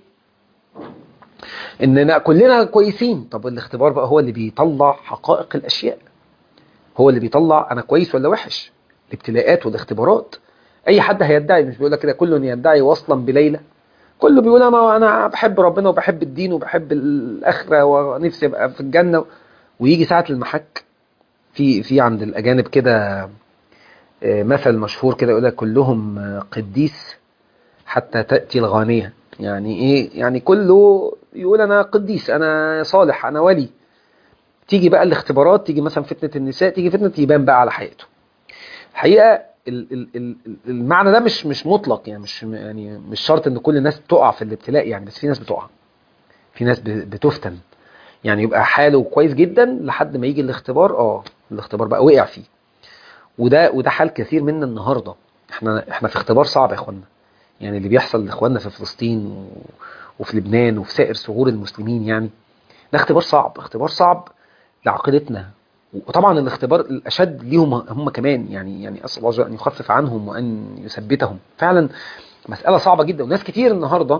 اننا كلنا كويسين طب الاختبار بقى هو اللي بيطلع حقائق الاشياء هو اللي بيطلع انا كويس ولا وحش الابتلاءات والاختبارات اي حد هيدعي مش بيقول لك كده كل يدعي وصلا بليلى كله بيقول انا انا بحب ربنا وبحب الدين وبحب الاخره ونفسي ابقى في الجنه ويجي ساعه المحك في في عند الاجانب كده مثل مشهور كده يقول لك كلهم قديس حتى تأتي الغانية يعني ايه يعني كله يقول انا قديس انا صالح انا ولي تيجي بقى الاختبارات تيجي مثلا فتنة النساء تيجي فتنة يبان بقى على حياته الحقيقة المعنى ده مش مش مطلق يعني مش يعني مش شرط ان كل الناس تقع في الابتلاء يعني بس في ناس بتقع في ناس بتفتن يعني يبقى حاله كويس جدا لحد ما يجي الاختبار اه الاختبار بقى وقع فيه وده وده حال كثير منا النهارده احنا احنا في اختبار صعب يا اخوانا يعني اللي بيحصل لاخواننا في فلسطين و... وفي لبنان وفي سائر ثغور المسلمين يعني ده اختبار صعب اختبار صعب لعقيدتنا وطبعا الاختبار الاشد ليهم هم كمان يعني يعني اسال الله ان يخفف عنهم وان يثبتهم فعلا مساله صعبه جدا وناس كتير النهارده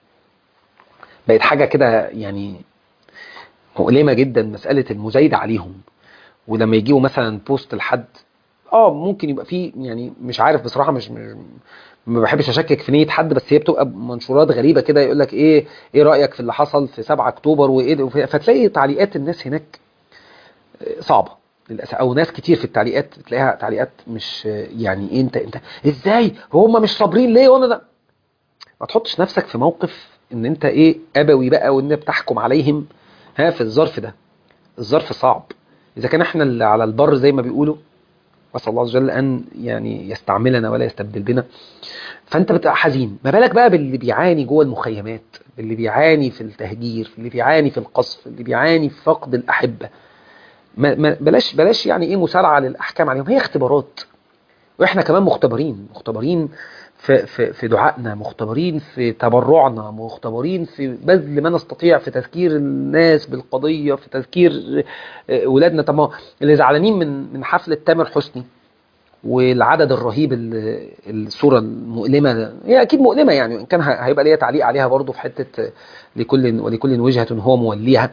بقت حاجه كده يعني مؤلمه جدا مساله المزايده عليهم ولما يجيوا مثلا بوست لحد اه ممكن يبقى فيه يعني مش عارف بصراحه مش, مش ما بحبش اشكك في نيه حد بس هي بتبقى منشورات غريبه كده يقول لك ايه ايه رايك في اللي حصل في 7 اكتوبر وايه فتلاقي تعليقات الناس هناك صعبه للاسف او ناس كتير في التعليقات بتلاقيها تعليقات مش يعني إيه انت انت ازاي هم مش صابرين ليه وانا ده ما تحطش نفسك في موقف ان انت ايه ابوي بقى وان بتحكم عليهم ها في الظرف ده الظرف صعب اذا كان احنا اللي على البر زي ما بيقولوا واسال الله عز وجل ان يعني يستعملنا ولا يستبدل بنا فانت بتبقى حزين ما بالك بقى باللي بيعاني جوه المخيمات باللي بيعاني في التهجير اللي بيعاني في القصف اللي بيعاني في فقد الاحبه ما ما بلاش بلاش يعني ايه مسارعه للاحكام عليهم هي اختبارات واحنا كمان مختبرين مختبرين في في في دعائنا مختبرين في تبرعنا مختبرين في بذل ما نستطيع في تذكير الناس بالقضيه في تذكير ولادنا طب اللي زعلانين من من حفله تامر حسني والعدد الرهيب الصوره المؤلمه هي اكيد مؤلمه يعني ان كان هيبقى ليا تعليق عليها برضه في حته لكل ولكل وجهه هو موليها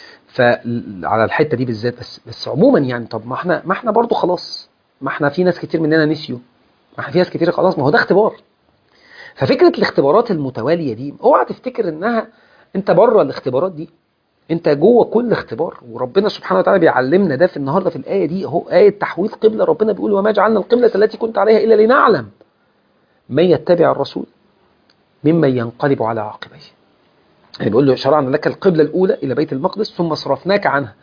فعلى الحته دي بالذات بس بس عموما يعني طب ما احنا ما احنا برضه خلاص ما احنا في ناس كتير مننا نسيوا ما احنا في ناس كتير خلاص ما هو ده اختبار ففكره الاختبارات المتواليه دي اوعى تفتكر انها انت بره الاختبارات دي انت جوه كل اختبار وربنا سبحانه وتعالى بيعلمنا ده في النهارده في الايه دي اهو ايه تحويل قبله ربنا بيقول وما جعلنا القبله التي كنت عليها الا لنعلم من يتبع الرسول ممن ينقلب على عقبيه يعني بيقول له شرعنا لك القبله الاولى الى بيت المقدس ثم صرفناك عنها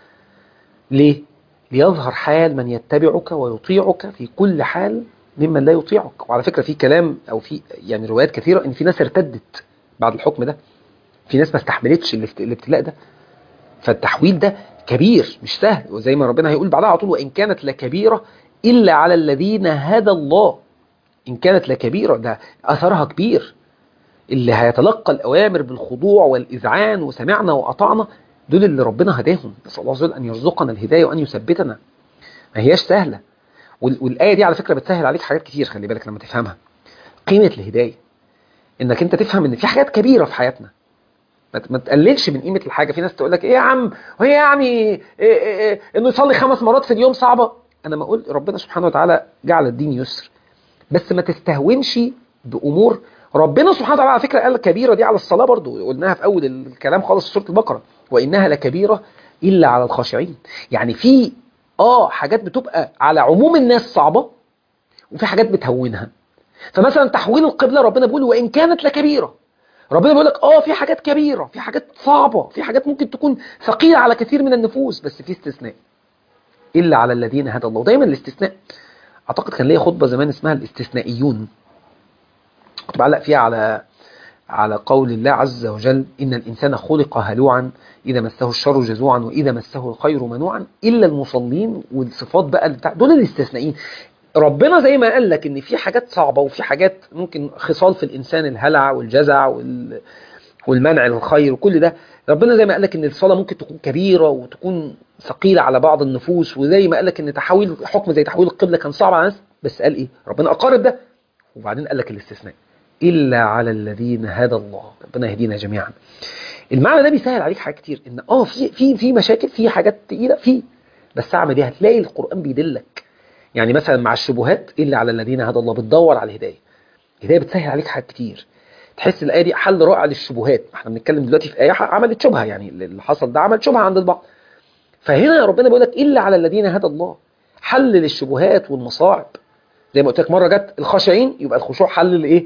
ليه ليظهر حال من يتبعك ويطيعك في كل حال ممن لا يطيعك وعلى فكره في كلام او في يعني روايات كثيره ان في ناس ارتدت بعد الحكم ده في ناس ما استحملتش الابتلاء ده فالتحويل ده كبير مش سهل وزي ما ربنا هيقول بعدها على طول وان كانت لكبيره الا على الذين هدى الله ان كانت لكبيره ده اثرها كبير اللي هيتلقى الاوامر بالخضوع والاذعان وسمعنا واطعنا دول اللي ربنا هداهم نسال الله عز وجل ان يرزقنا الهدايه وان يثبتنا ما هياش سهله والايه دي على فكره بتسهل عليك حاجات كتير خلي بالك لما تفهمها قيمه الهدايه انك انت تفهم ان في حاجات كبيره في حياتنا ما تقللش من قيمه الحاجه في ناس تقول لك ايه يا عم وهي يعني إيه إيه إيه انه يصلي خمس مرات في اليوم صعبه انا ما اقول ربنا سبحانه وتعالى جعل الدين يسر بس ما تستهونش بامور ربنا سبحانه وتعالى على فكره قال كبيره دي على الصلاه برضو قلناها في اول الكلام خالص في سوره البقره وانها لكبيره الا على الخاشعين يعني في اه حاجات بتبقى على عموم الناس صعبه وفي حاجات بتهونها فمثلا تحويل القبله ربنا بيقول وان كانت لكبيره ربنا بيقول لك اه في حاجات كبيره في حاجات صعبه في حاجات ممكن تكون ثقيله على كثير من النفوس بس في استثناء الا على الذين هدى الله دايما الاستثناء اعتقد كان ليا خطبه زمان اسمها الاستثنائيون كنت بعلق فيها على على قول الله عز وجل ان الانسان خلق هلوعا اذا مسه الشر جزوعا واذا مسه الخير منوعا الا المصلين والصفات بقى بتاع دول الاستثنائيين ربنا زي ما قال لك ان في حاجات صعبه وفي حاجات ممكن خصال في الانسان الهلع والجزع وال والمنع للخير وكل ده ربنا زي ما قال لك ان الصلاه ممكن تكون كبيره وتكون ثقيله على بعض النفوس وزي ما قال لك ان تحويل حكم زي تحويل القبله كان صعب على الناس بس قال ايه ربنا اقارب ده وبعدين قال لك الاستثناء الا على الذين هدى الله ربنا يهدينا جميعا المعنى ده بيسهل عليك حاجات كتير ان اه في في في مشاكل في حاجات تقيله في بس اعمل دي هتلاقي القران بيدلك يعني مثلا مع الشبهات الا على الذين هدى الله بتدور على الهدايه الهدايه بتسهل عليك حاجات كتير تحس الايه دي حل رائع للشبهات احنا بنتكلم دلوقتي في ايه عملت شبهه يعني اللي حصل ده عمل شبهه عند البعض فهنا ربنا بيقول لك الا على الذين هدى الله حل للشبهات والمصاعب زي ما قلت لك مره جت الخاشعين يبقى الخشوع حل لايه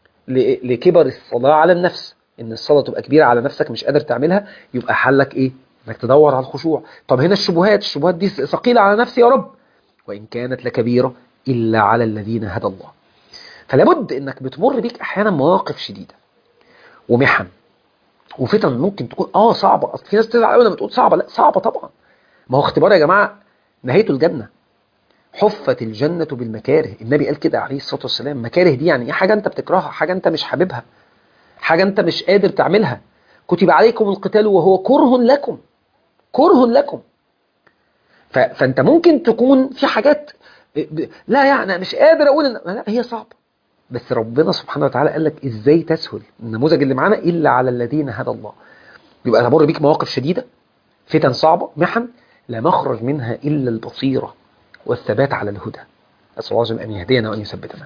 لكبر الصلاه على النفس ان الصلاه تبقى كبيره على نفسك مش قادر تعملها يبقى حلك ايه انك تدور على الخشوع طب هنا الشبهات الشبهات دي ثقيله على نفسي يا رب وان كانت لكبيره الا على الذين هدى الله فلابد انك بتمر بيك احيانا مواقف شديده ومحن وفتن ممكن تكون اه صعبه اصل في ناس تزعل قوي لما تقول صعبه لا صعبه طبعا ما هو اختبار يا جماعه نهايته الجنه حفت الجنه بالمكاره النبي قال كده عليه الصلاه والسلام مكاره دي يعني ايه حاجه انت بتكرهها حاجه انت مش حاببها حاجه انت مش قادر تعملها كتب عليكم القتال وهو كره لكم كره لكم ف... فانت ممكن تكون في حاجات ب- لا يعني أنا مش قادر اقول إن... لا هي صعبه بس ربنا سبحانه وتعالى قال لك ازاي تسهل النموذج اللي معانا الا على الذين هدى الله يبقى تمر بيك مواقف شديده فتن صعبه محن لا مخرج منها الا البصيره والثبات على الهدى اسال الله عز وجل ان يهدينا وان يثبتنا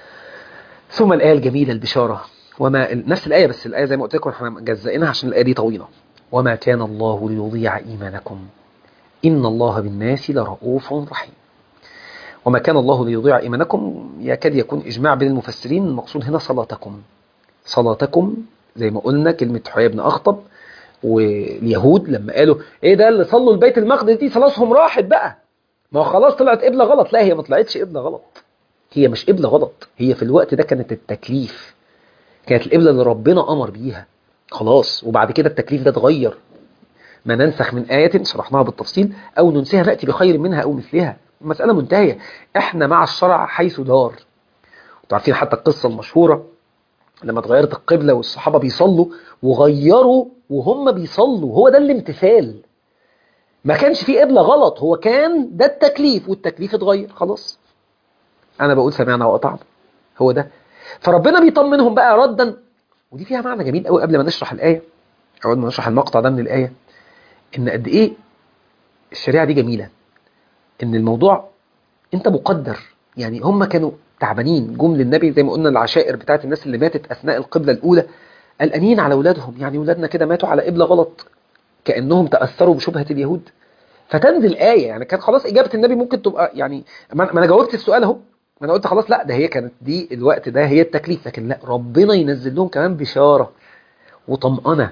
ثم الايه الجميله البشاره وما نفس الايه بس الايه زي ما قلت لكم احنا مجزئينها عشان الايه دي طويله وما كان الله ليضيع ايمانكم ان الله بالناس لرؤوف رحيم وما كان الله ليضيع إيمانكم يكاد يكون إجماع بين المفسرين المقصود هنا صلاتكم صلاتكم زي ما قلنا كلمة حيي بن أخطب واليهود لما قالوا إيه ده اللي صلوا البيت المقدس دي صلاتهم راحت بقى ما هو خلاص طلعت قبلة غلط لا هي ما طلعتش قبلة غلط هي مش قبلة غلط هي في الوقت ده كانت التكليف كانت القبلة اللي ربنا أمر بيها خلاص وبعد كده التكليف ده اتغير ما ننسخ من آية شرحناها بالتفصيل أو ننسيها نأتي بخير منها أو مثلها المسألة منتهية احنا مع الشرع حيث دار انتوا عارفين حتى القصة المشهورة لما اتغيرت القبلة والصحابة بيصلوا وغيروا وهم بيصلوا هو ده الامتثال ما كانش فيه قبلة غلط هو كان ده التكليف والتكليف اتغير خلاص انا بقول سمعنا وأطعنا هو ده فربنا بيطمنهم بقى ردا ودي فيها معنى جميل قوي قبل ما نشرح الآية أو قبل ما نشرح المقطع ده من الآية إن قد إيه الشريعة دي جميلة ان الموضوع انت مقدر يعني هم كانوا تعبانين جم للنبي زي ما قلنا العشائر بتاعت الناس اللي ماتت اثناء القبله الاولى قلقانين على اولادهم يعني اولادنا كده ماتوا على قبله غلط كانهم تاثروا بشبهه اليهود فتنزل ايه يعني كان خلاص اجابه النبي ممكن تبقى يعني ما انا جاوبت السؤال اهو ما انا قلت خلاص لا ده هي كانت دي الوقت ده هي التكليف لكن لا ربنا ينزل لهم كمان بشاره وطمأنه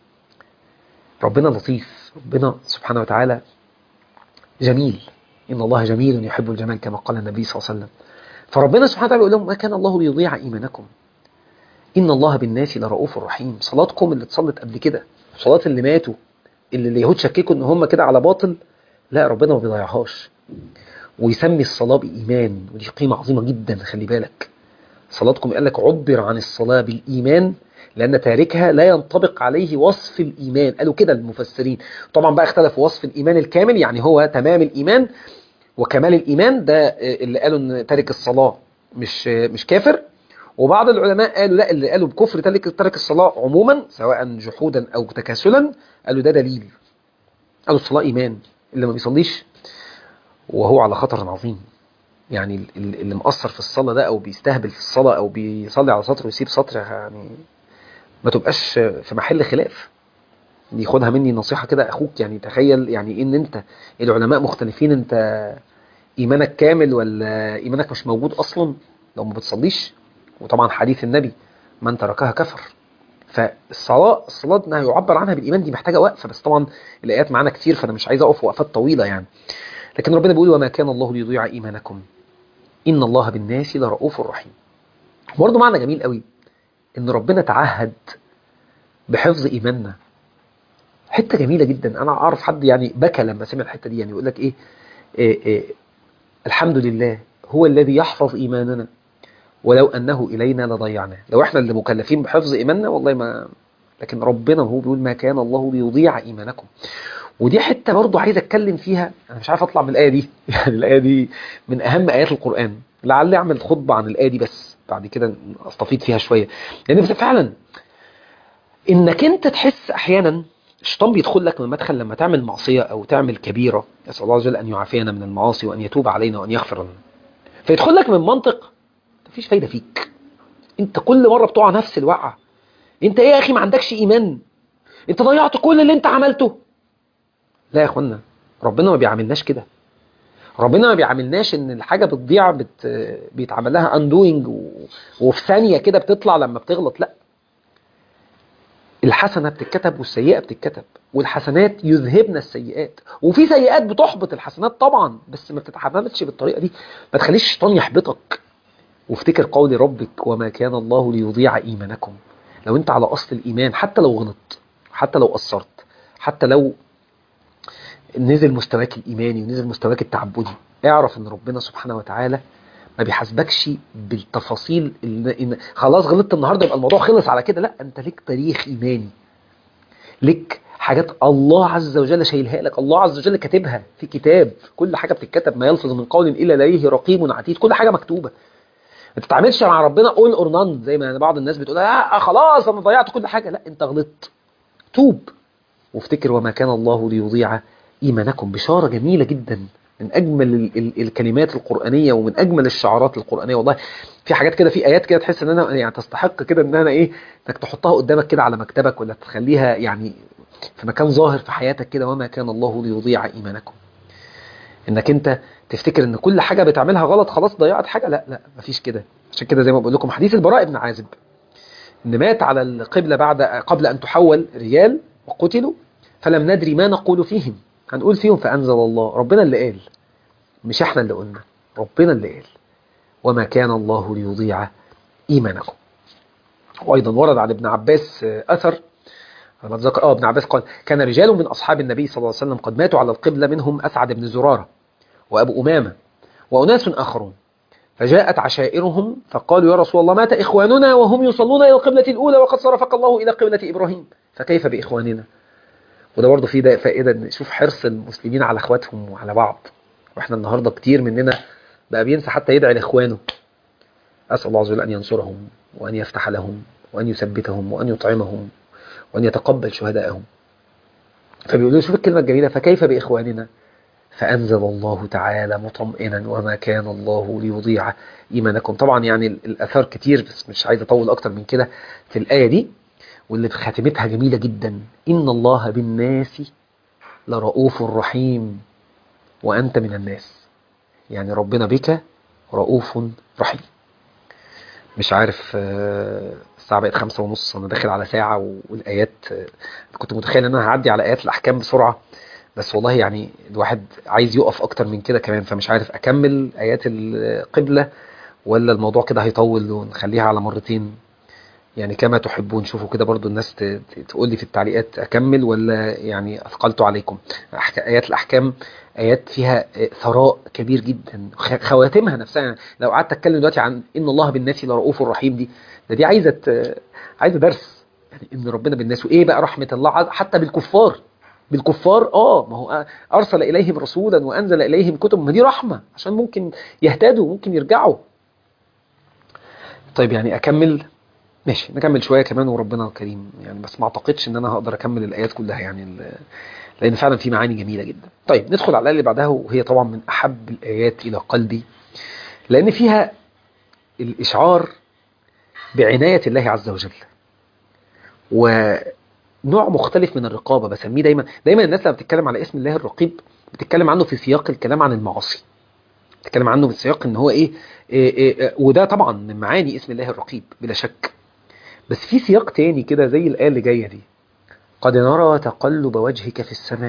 ربنا لطيف ربنا سبحانه وتعالى جميل إن الله جميل يحب الجمال كما قال النبي صلى الله عليه وسلم فربنا سبحانه وتعالى يقول لهم ما كان الله ليضيع إيمانكم إن الله بالناس لرؤوف رحيم صلاتكم اللي اتصلت قبل كده صلاة اللي ماتوا اللي اليهود شككوا إن هم كده على باطل لا ربنا ما بيضيعهاش ويسمي الصلاة بإيمان ودي قيمة عظيمة جدا خلي بالك صلاتكم قال لك عبر عن الصلاة بالإيمان لأن تاركها لا ينطبق عليه وصف الإيمان قالوا كده المفسرين طبعا بقى اختلفوا وصف الإيمان الكامل يعني هو تمام الإيمان وكمال الإيمان ده اللي قالوا أن تارك الصلاة مش مش كافر وبعض العلماء قالوا لا اللي قالوا بكفر تارك ترك الصلاة عموما سواء جحودا أو تكاسلا قالوا ده دليل قالوا الصلاة إيمان اللي ما بيصليش وهو على خطر عظيم يعني اللي مقصر في الصلاة ده أو بيستهبل في الصلاة أو بيصلي على سطر ويسيب سطر يعني ما تبقاش في محل خلاف دي خدها مني نصيحة كده أخوك يعني تخيل يعني إن أنت العلماء مختلفين أنت إيمانك كامل ولا إيمانك مش موجود أصلا لو ما بتصليش وطبعا حديث النبي من تركها كفر فالصلاة الصلاة انها يعبر عنها بالإيمان دي محتاجة وقفة بس طبعا الآيات معانا كتير فأنا مش عايز أقف وقفات طويلة يعني لكن ربنا بيقول وما كان الله ليضيع إيمانكم إن الله بالناس لرؤوف رحيم برضه معنى جميل قوي إن ربنا تعهد بحفظ إيماننا حتة جميلة جدا أنا أعرف حد يعني بكى لما سمع الحتة دي يعني يقول لك إيه, إيه, إيه الحمد لله هو الذي يحفظ إيماننا ولو أنه إلينا لضيعناه لو إحنا اللي مكلفين بحفظ إيماننا والله ما لكن ربنا هو بيقول ما كان الله ليضيع إيمانكم ودي حتة برضو عايز أتكلم فيها أنا مش عارف أطلع من الآية دي يعني الآية دي من أهم آيات القرآن لعلي أعمل خطبة عن الآية دي بس بعد كده أستفيد فيها شوية لأن يعني فعلا إنك أنت تحس أحيانا الشيطان بيدخل لك من مدخل لما تعمل معصية أو تعمل كبيرة نسأل الله عز وجل أن يعافينا من المعاصي وأن يتوب علينا وأن يغفر لنا فيدخل لك من منطق مفيش فايدة فيك أنت كل مرة بتقع نفس الوقعة أنت إيه يا أخي ما عندكش إيمان أنت ضيعت كل اللي أنت عملته لا يا اخوانا ربنا ما بيعاملناش كده ربنا ما بيعاملناش ان الحاجه بتضيع بت... بيتعمل لها اندوينج و... وفي ثانيه كده بتطلع لما بتغلط لا الحسنه بتتكتب والسيئه بتتكتب والحسنات يذهبن السيئات وفي سيئات بتحبط الحسنات طبعا بس ما بتتعاملش بالطريقه دي ما تخليش الشيطان يحبطك وافتكر قول ربك وما كان الله ليضيع ايمانكم لو انت على اصل الايمان حتى لو غلطت حتى لو قصرت حتى لو نزل مستواك الإيماني ونزل مستواك التعبدي اعرف ان ربنا سبحانه وتعالى ما بيحاسبكش بالتفاصيل إن إن خلاص غلطت النهارده يبقى الموضوع خلص على كده لا انت ليك تاريخ ايماني ليك حاجات الله عز وجل شايلها لك الله عز وجل كاتبها في كتاب كل حاجه بتتكتب ما يلفظ من قول الا لديه رقيب عتيد كل حاجه مكتوبه ما تتعاملش مع ربنا اول اور نان زي ما بعض الناس بتقول آه خلاص انا ضيعت كل حاجه لا انت غلطت توب وافتكر وما كان الله ليضيع ايمانكم بشاره جميله جدا من اجمل ال ال الكلمات القرانيه ومن اجمل الشعارات القرانيه والله في حاجات كده في ايات كده تحس ان انا يعني تستحق كده ان انا ايه انك تحطها قدامك كده على مكتبك ولا تخليها يعني في مكان ظاهر في حياتك كده وما كان الله ليضيع ايمانكم انك انت تفتكر ان كل حاجه بتعملها غلط خلاص ضيعت حاجه لا لا مفيش كده عشان كده زي ما بقول لكم حديث البراء بن عازب ان مات على القبله بعد قبل ان تحول رجال وقتلوا فلم ندري ما نقول فيهم هنقول فيهم فانزل الله ربنا اللي قال مش احنا اللي قلنا ربنا اللي قال وما كان الله ليضيع ايمانكم وايضا ورد عن ابن عباس اثر لما اتذكر اه ابن عباس قال كان رجال من اصحاب النبي صلى الله عليه وسلم قد ماتوا على القبله منهم اسعد بن زراره وابو امامه واناس اخرون فجاءت عشائرهم فقالوا يا رسول الله مات اخواننا وهم يصلون الى القبله الاولى وقد صرفك الله الى قبله ابراهيم فكيف باخواننا وده برضه فيه فائده نشوف حرص المسلمين على اخواتهم وعلى بعض واحنا النهارده كتير مننا بقى بينسى حتى يدعي لاخوانه اسال الله عز وجل ان ينصرهم وان يفتح لهم وان يثبتهم وان يطعمهم وأن يتقبل شهدائهم فبيقولوا شوف الكلمة الجميلة فكيف بإخواننا فأنزل الله تعالى مطمئنا وما كان الله ليضيع إيمانكم طبعا يعني الأثار كتير بس مش عايز أطول أكتر من كده في الآية دي واللي في خاتمتها جميلة جدا إن الله بالناس لرؤوف رحيم وأنت من الناس يعني ربنا بك رؤوف رحيم مش عارف الساعة بقت خمسة ونص أنا داخل على ساعة والآيات كنت متخيل إن أنا هعدي على آيات الأحكام بسرعة بس والله يعني الواحد عايز يقف أكتر من كده كمان فمش عارف أكمل آيات القبلة ولا الموضوع كده هيطول ونخليها على مرتين يعني كما تحبون شوفوا كده برضو الناس تقول لي في التعليقات أكمل ولا يعني أثقلت عليكم آيات الأحكام آيات فيها ثراء كبير جدا خواتمها نفسها يعني لو قعدت أتكلم دلوقتي عن إن الله بالناس لرؤوف رحيم دي ده دي عايزة عايزة درس يعني إن ربنا بالناس وإيه بقى رحمة الله حتى بالكفار بالكفار اه ما هو ارسل اليهم رسولا وانزل اليهم كتب ما دي رحمه عشان ممكن يهتدوا ممكن يرجعوا طيب يعني اكمل ماشي نكمل شويه كمان وربنا كريم يعني بس ما اعتقدش ان انا هقدر اكمل الايات كلها يعني لان فعلا في معاني جميله جدا طيب ندخل على الايه اللي بعدها وهي طبعا من احب الايات الى قلبي لان فيها الاشعار بعنايه الله عز وجل ونوع مختلف من الرقابه بسميه دايما دايما الناس لما بتتكلم على اسم الله الرقيب بتتكلم عنه في سياق الكلام عن المعاصي بتتكلم عنه في سياق ان هو ايه, إيه, إيه وده طبعا من معاني اسم الله الرقيب بلا شك بس في سياق تاني كده زي الآية اللي جاية دي قد نرى تقلب وجهك في السماء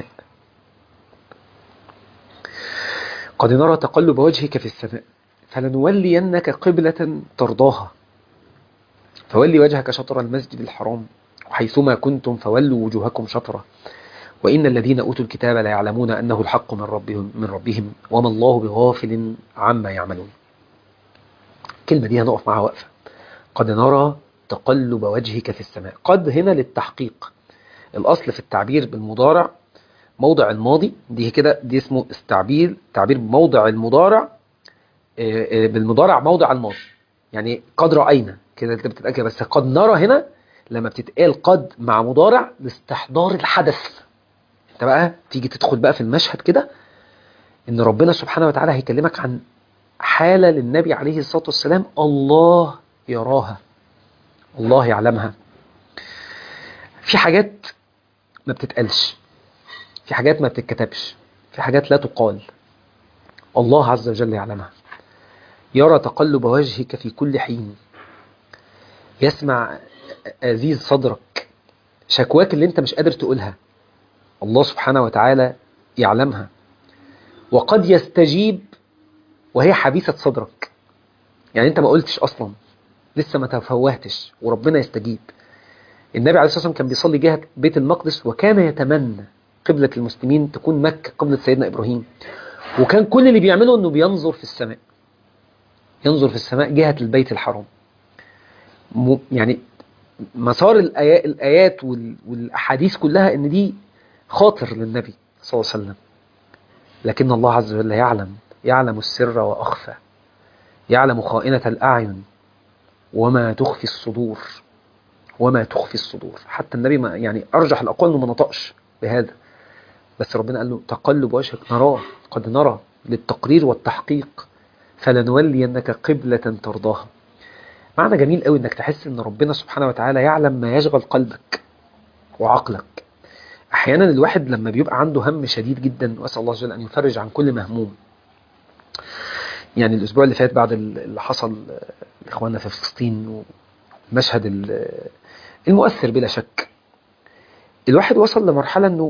قد نرى تقلب وجهك في السماء فلنولينك قبلة ترضاها فولي وجهك شطر المسجد الحرام وحيثما كنتم فولوا وجوهكم شطره وإن الذين أوتوا الكتاب لا يعلمون أنه الحق من ربهم, من ربهم وما الله بغافل عما يعملون الكلمة دي هنقف معها وقفة قد نرى تقلب وجهك في السماء قد هنا للتحقيق الأصل في التعبير بالمضارع موضع الماضي دي كده دي اسمه استعبير تعبير بموضع المضارع بالمضارع موضع الماضي يعني قد رأينا كده انت بتتأكد بس قد نرى هنا لما بتتقال قد مع مضارع لاستحضار الحدث انت بقى تيجي تدخل بقى في المشهد كده ان ربنا سبحانه وتعالى هيكلمك عن حالة للنبي عليه الصلاة والسلام الله يراها الله يعلمها في حاجات ما بتتقالش في حاجات ما بتتكتبش في حاجات لا تقال الله عز وجل يعلمها يرى تقلب وجهك في كل حين يسمع أزيز صدرك شكواك اللي انت مش قادر تقولها الله سبحانه وتعالى يعلمها وقد يستجيب وهي حبيسة صدرك يعني انت ما قلتش اصلا لسه ما تفوهتش وربنا يستجيب النبي عليه الصلاة والسلام كان بيصلي جهة بيت المقدس وكان يتمنى قبلة المسلمين تكون مكة قبلة سيدنا إبراهيم وكان كل اللي بيعمله أنه بينظر في السماء ينظر في السماء جهة البيت الحرام م- يعني مسار الآيات, الآيات وال- والأحاديث كلها أن دي خاطر للنبي صلى الله عليه وسلم لكن الله عز وجل يعلم يعلم السر وأخفى يعلم خائنة الأعين وما تخفي الصدور وما تخفي الصدور حتى النبي ما يعني أرجح الأقوال أنه ما نطقش بهذا بس ربنا قال له تقلب وجهك نراه قد نرى للتقرير والتحقيق فلنولينك قبلة ترضاها معنى جميل قوي انك تحس ان ربنا سبحانه وتعالى يعلم ما يشغل قلبك وعقلك احيانا الواحد لما بيبقى عنده هم شديد جدا واسال الله جل ان يفرج عن كل مهموم يعني الاسبوع اللي فات بعد اللي حصل لاخواننا في فلسطين والمشهد ال- المؤثر بلا شك الواحد وصل لمرحله انه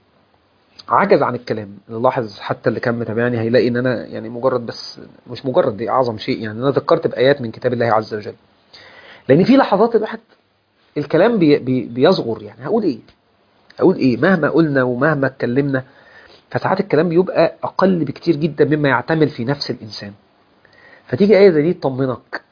عجز عن الكلام نلاحظ حتى اللي كان متابعني هيلاقي ان انا يعني مجرد بس مش مجرد دي اعظم شيء يعني انا ذكرت بايات من كتاب الله عز وجل لان في لحظات الواحد الكلام بي بي بيصغر يعني هقول ايه اقول ايه مهما قلنا ومهما اتكلمنا فساعات الكلام بيبقى اقل بكتير جدا مما يعتمل في نفس الانسان فتيجي ايه زي دي تطمنك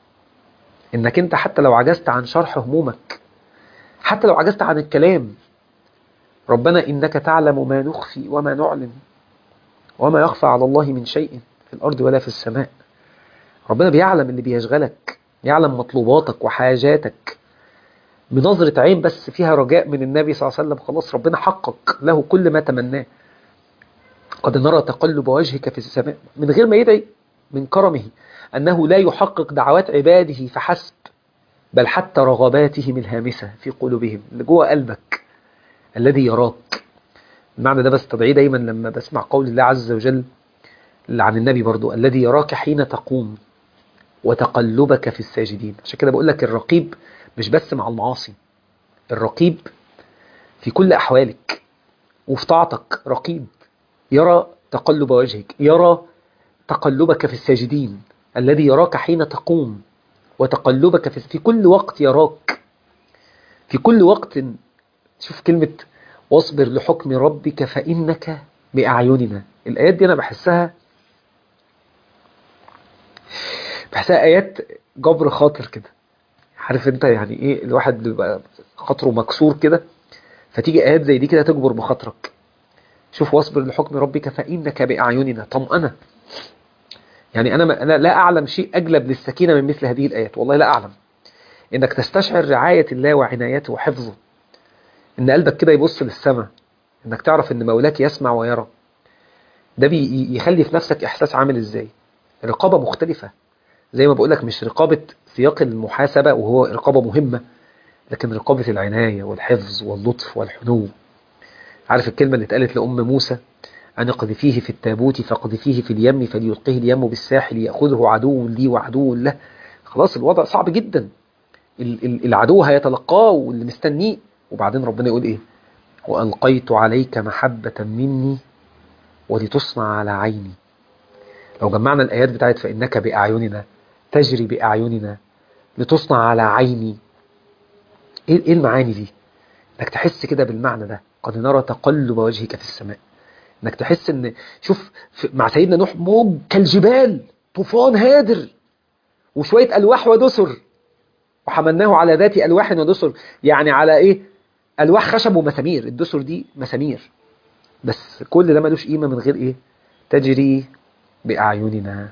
انك انت حتى لو عجزت عن شرح همومك حتى لو عجزت عن الكلام ربنا إنك تعلم ما نخفي وما نعلن وما يخفى على الله من شيء في الأرض ولا في السماء ربنا بيعلم اللي بيشغلك يعلم مطلوباتك وحاجاتك بنظرة عين بس فيها رجاء من النبي صلى الله عليه وسلم خلاص ربنا حقق له كل ما تمناه قد نرى تقلب وجهك في السماء من غير ما يدعي من كرمه أنه لا يحقق دعوات عباده فحسب بل حتى رغباتهم الهامسة في قلوبهم اللي جوه قلبك الذي يراك المعنى ده بستدعيه دايما لما بسمع قول الله عز وجل عن النبي برضو الذي يراك حين تقوم وتقلبك في الساجدين عشان كده بقول لك الرقيب مش بس مع المعاصي الرقيب في كل أحوالك وفي طاعتك رقيب يرى تقلب وجهك يرى تقلبك في الساجدين الذي يراك حين تقوم وتقلبك في, في كل وقت يراك في كل وقت شوف كلمة واصبر لحكم ربك فإنك بأعيننا الآيات دي أنا بحسها بحسها آيات جبر خاطر كده عارف انت يعني ايه الواحد بيبقى خاطره مكسور كده فتيجي آيات زي دي كده تجبر بخاطرك شوف واصبر لحكم ربك فإنك بأعيننا طمأنة يعني أنا أنا لا أعلم شيء أجلب للسكينة من مثل هذه الآيات والله لا أعلم إنك تستشعر رعاية الله وعنايته وحفظه ان قلبك كده يبص للسماء انك تعرف ان مولاك يسمع ويرى ده بيخلي في نفسك احساس عامل ازاي رقابة مختلفة زي ما بقولك مش رقابة سياق المحاسبة وهو رقابة مهمة لكن رقابة العناية والحفظ واللطف والحنو عارف الكلمة اللي اتقالت لأم موسى أن اقذفيه في التابوت فاقذفيه في اليم فليلقيه اليم بالساحل يأخذه عدو لي وعدو له خلاص الوضع صعب جدا العدو هيتلقاه واللي مستنيه وبعدين ربنا يقول ايه وألقيت عليك محبة مني ولتصنع على عيني لو جمعنا الآيات بتاعت فإنك بأعيننا تجري بأعيننا لتصنع على عيني ايه إيه المعاني دي انك تحس كده بالمعنى ده قد نرى تقلب وجهك في السماء انك تحس ان شوف مع سيدنا نوح موج كالجبال طوفان هادر وشوية ألواح ودسر وحملناه على ذات ألواح ودسر يعني على ايه ألواح خشب ومسامير الدسر دي مسامير بس كل ده ملوش قيمة من غير ايه تجري بأعيننا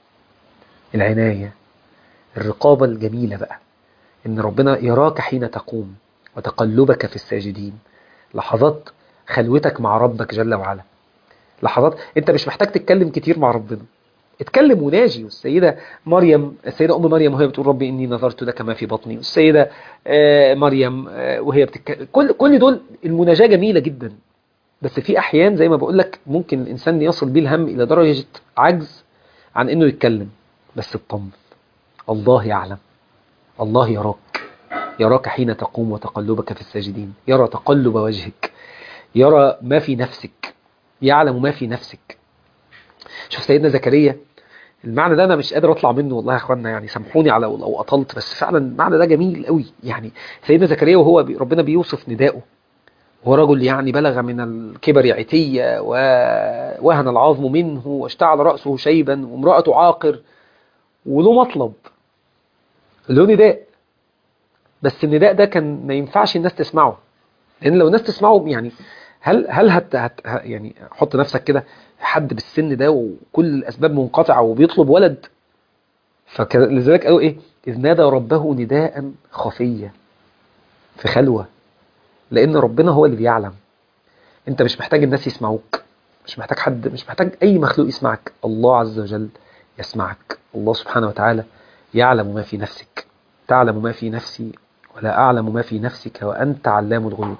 العناية الرقابة الجميلة بقى ان ربنا يراك حين تقوم وتقلبك في الساجدين لحظات خلوتك مع ربك جل وعلا لحظات انت مش محتاج تتكلم كتير مع ربنا اتكلم وناجي والسيدة مريم السيدة أم مريم وهي بتقول ربي إني نظرت لك ما في بطني والسيدة مريم وهي بتتكلم كل كل دول المناجاة جميلة جدا بس في أحيان زي ما بقول لك ممكن الإنسان يصل بيه الهم إلى درجة عجز عن إنه يتكلم بس اطمن الله يعلم الله يراك يراك حين تقوم وتقلبك في الساجدين يرى تقلب وجهك يرى ما في نفسك يعلم ما في نفسك شوف سيدنا زكريا المعنى ده انا مش قادر اطلع منه والله يا اخوانا يعني سامحوني على لو اطلت بس فعلا المعنى ده جميل قوي يعني سيدنا زكريا وهو بي ربنا بيوصف نداءه هو رجل يعني بلغ من الكبر عتية ووهن العظم منه واشتعل رأسه شيبا وامرأته عاقر وله مطلب له نداء بس النداء ده كان ما ينفعش الناس تسمعه لان لو الناس تسمعه يعني هل هل هت, هت يعني حط نفسك كده حد بالسن ده وكل الاسباب منقطعه وبيطلب ولد فلذلك قالوا ايه اذ نادى ربه نداء خفيا في خلوه لان ربنا هو اللي بيعلم انت مش محتاج الناس يسمعوك مش محتاج حد مش محتاج اي مخلوق يسمعك الله عز وجل يسمعك الله سبحانه وتعالى يعلم ما في نفسك تعلم ما في نفسي ولا أعلم ما في نفسك وأنت علام الغيوب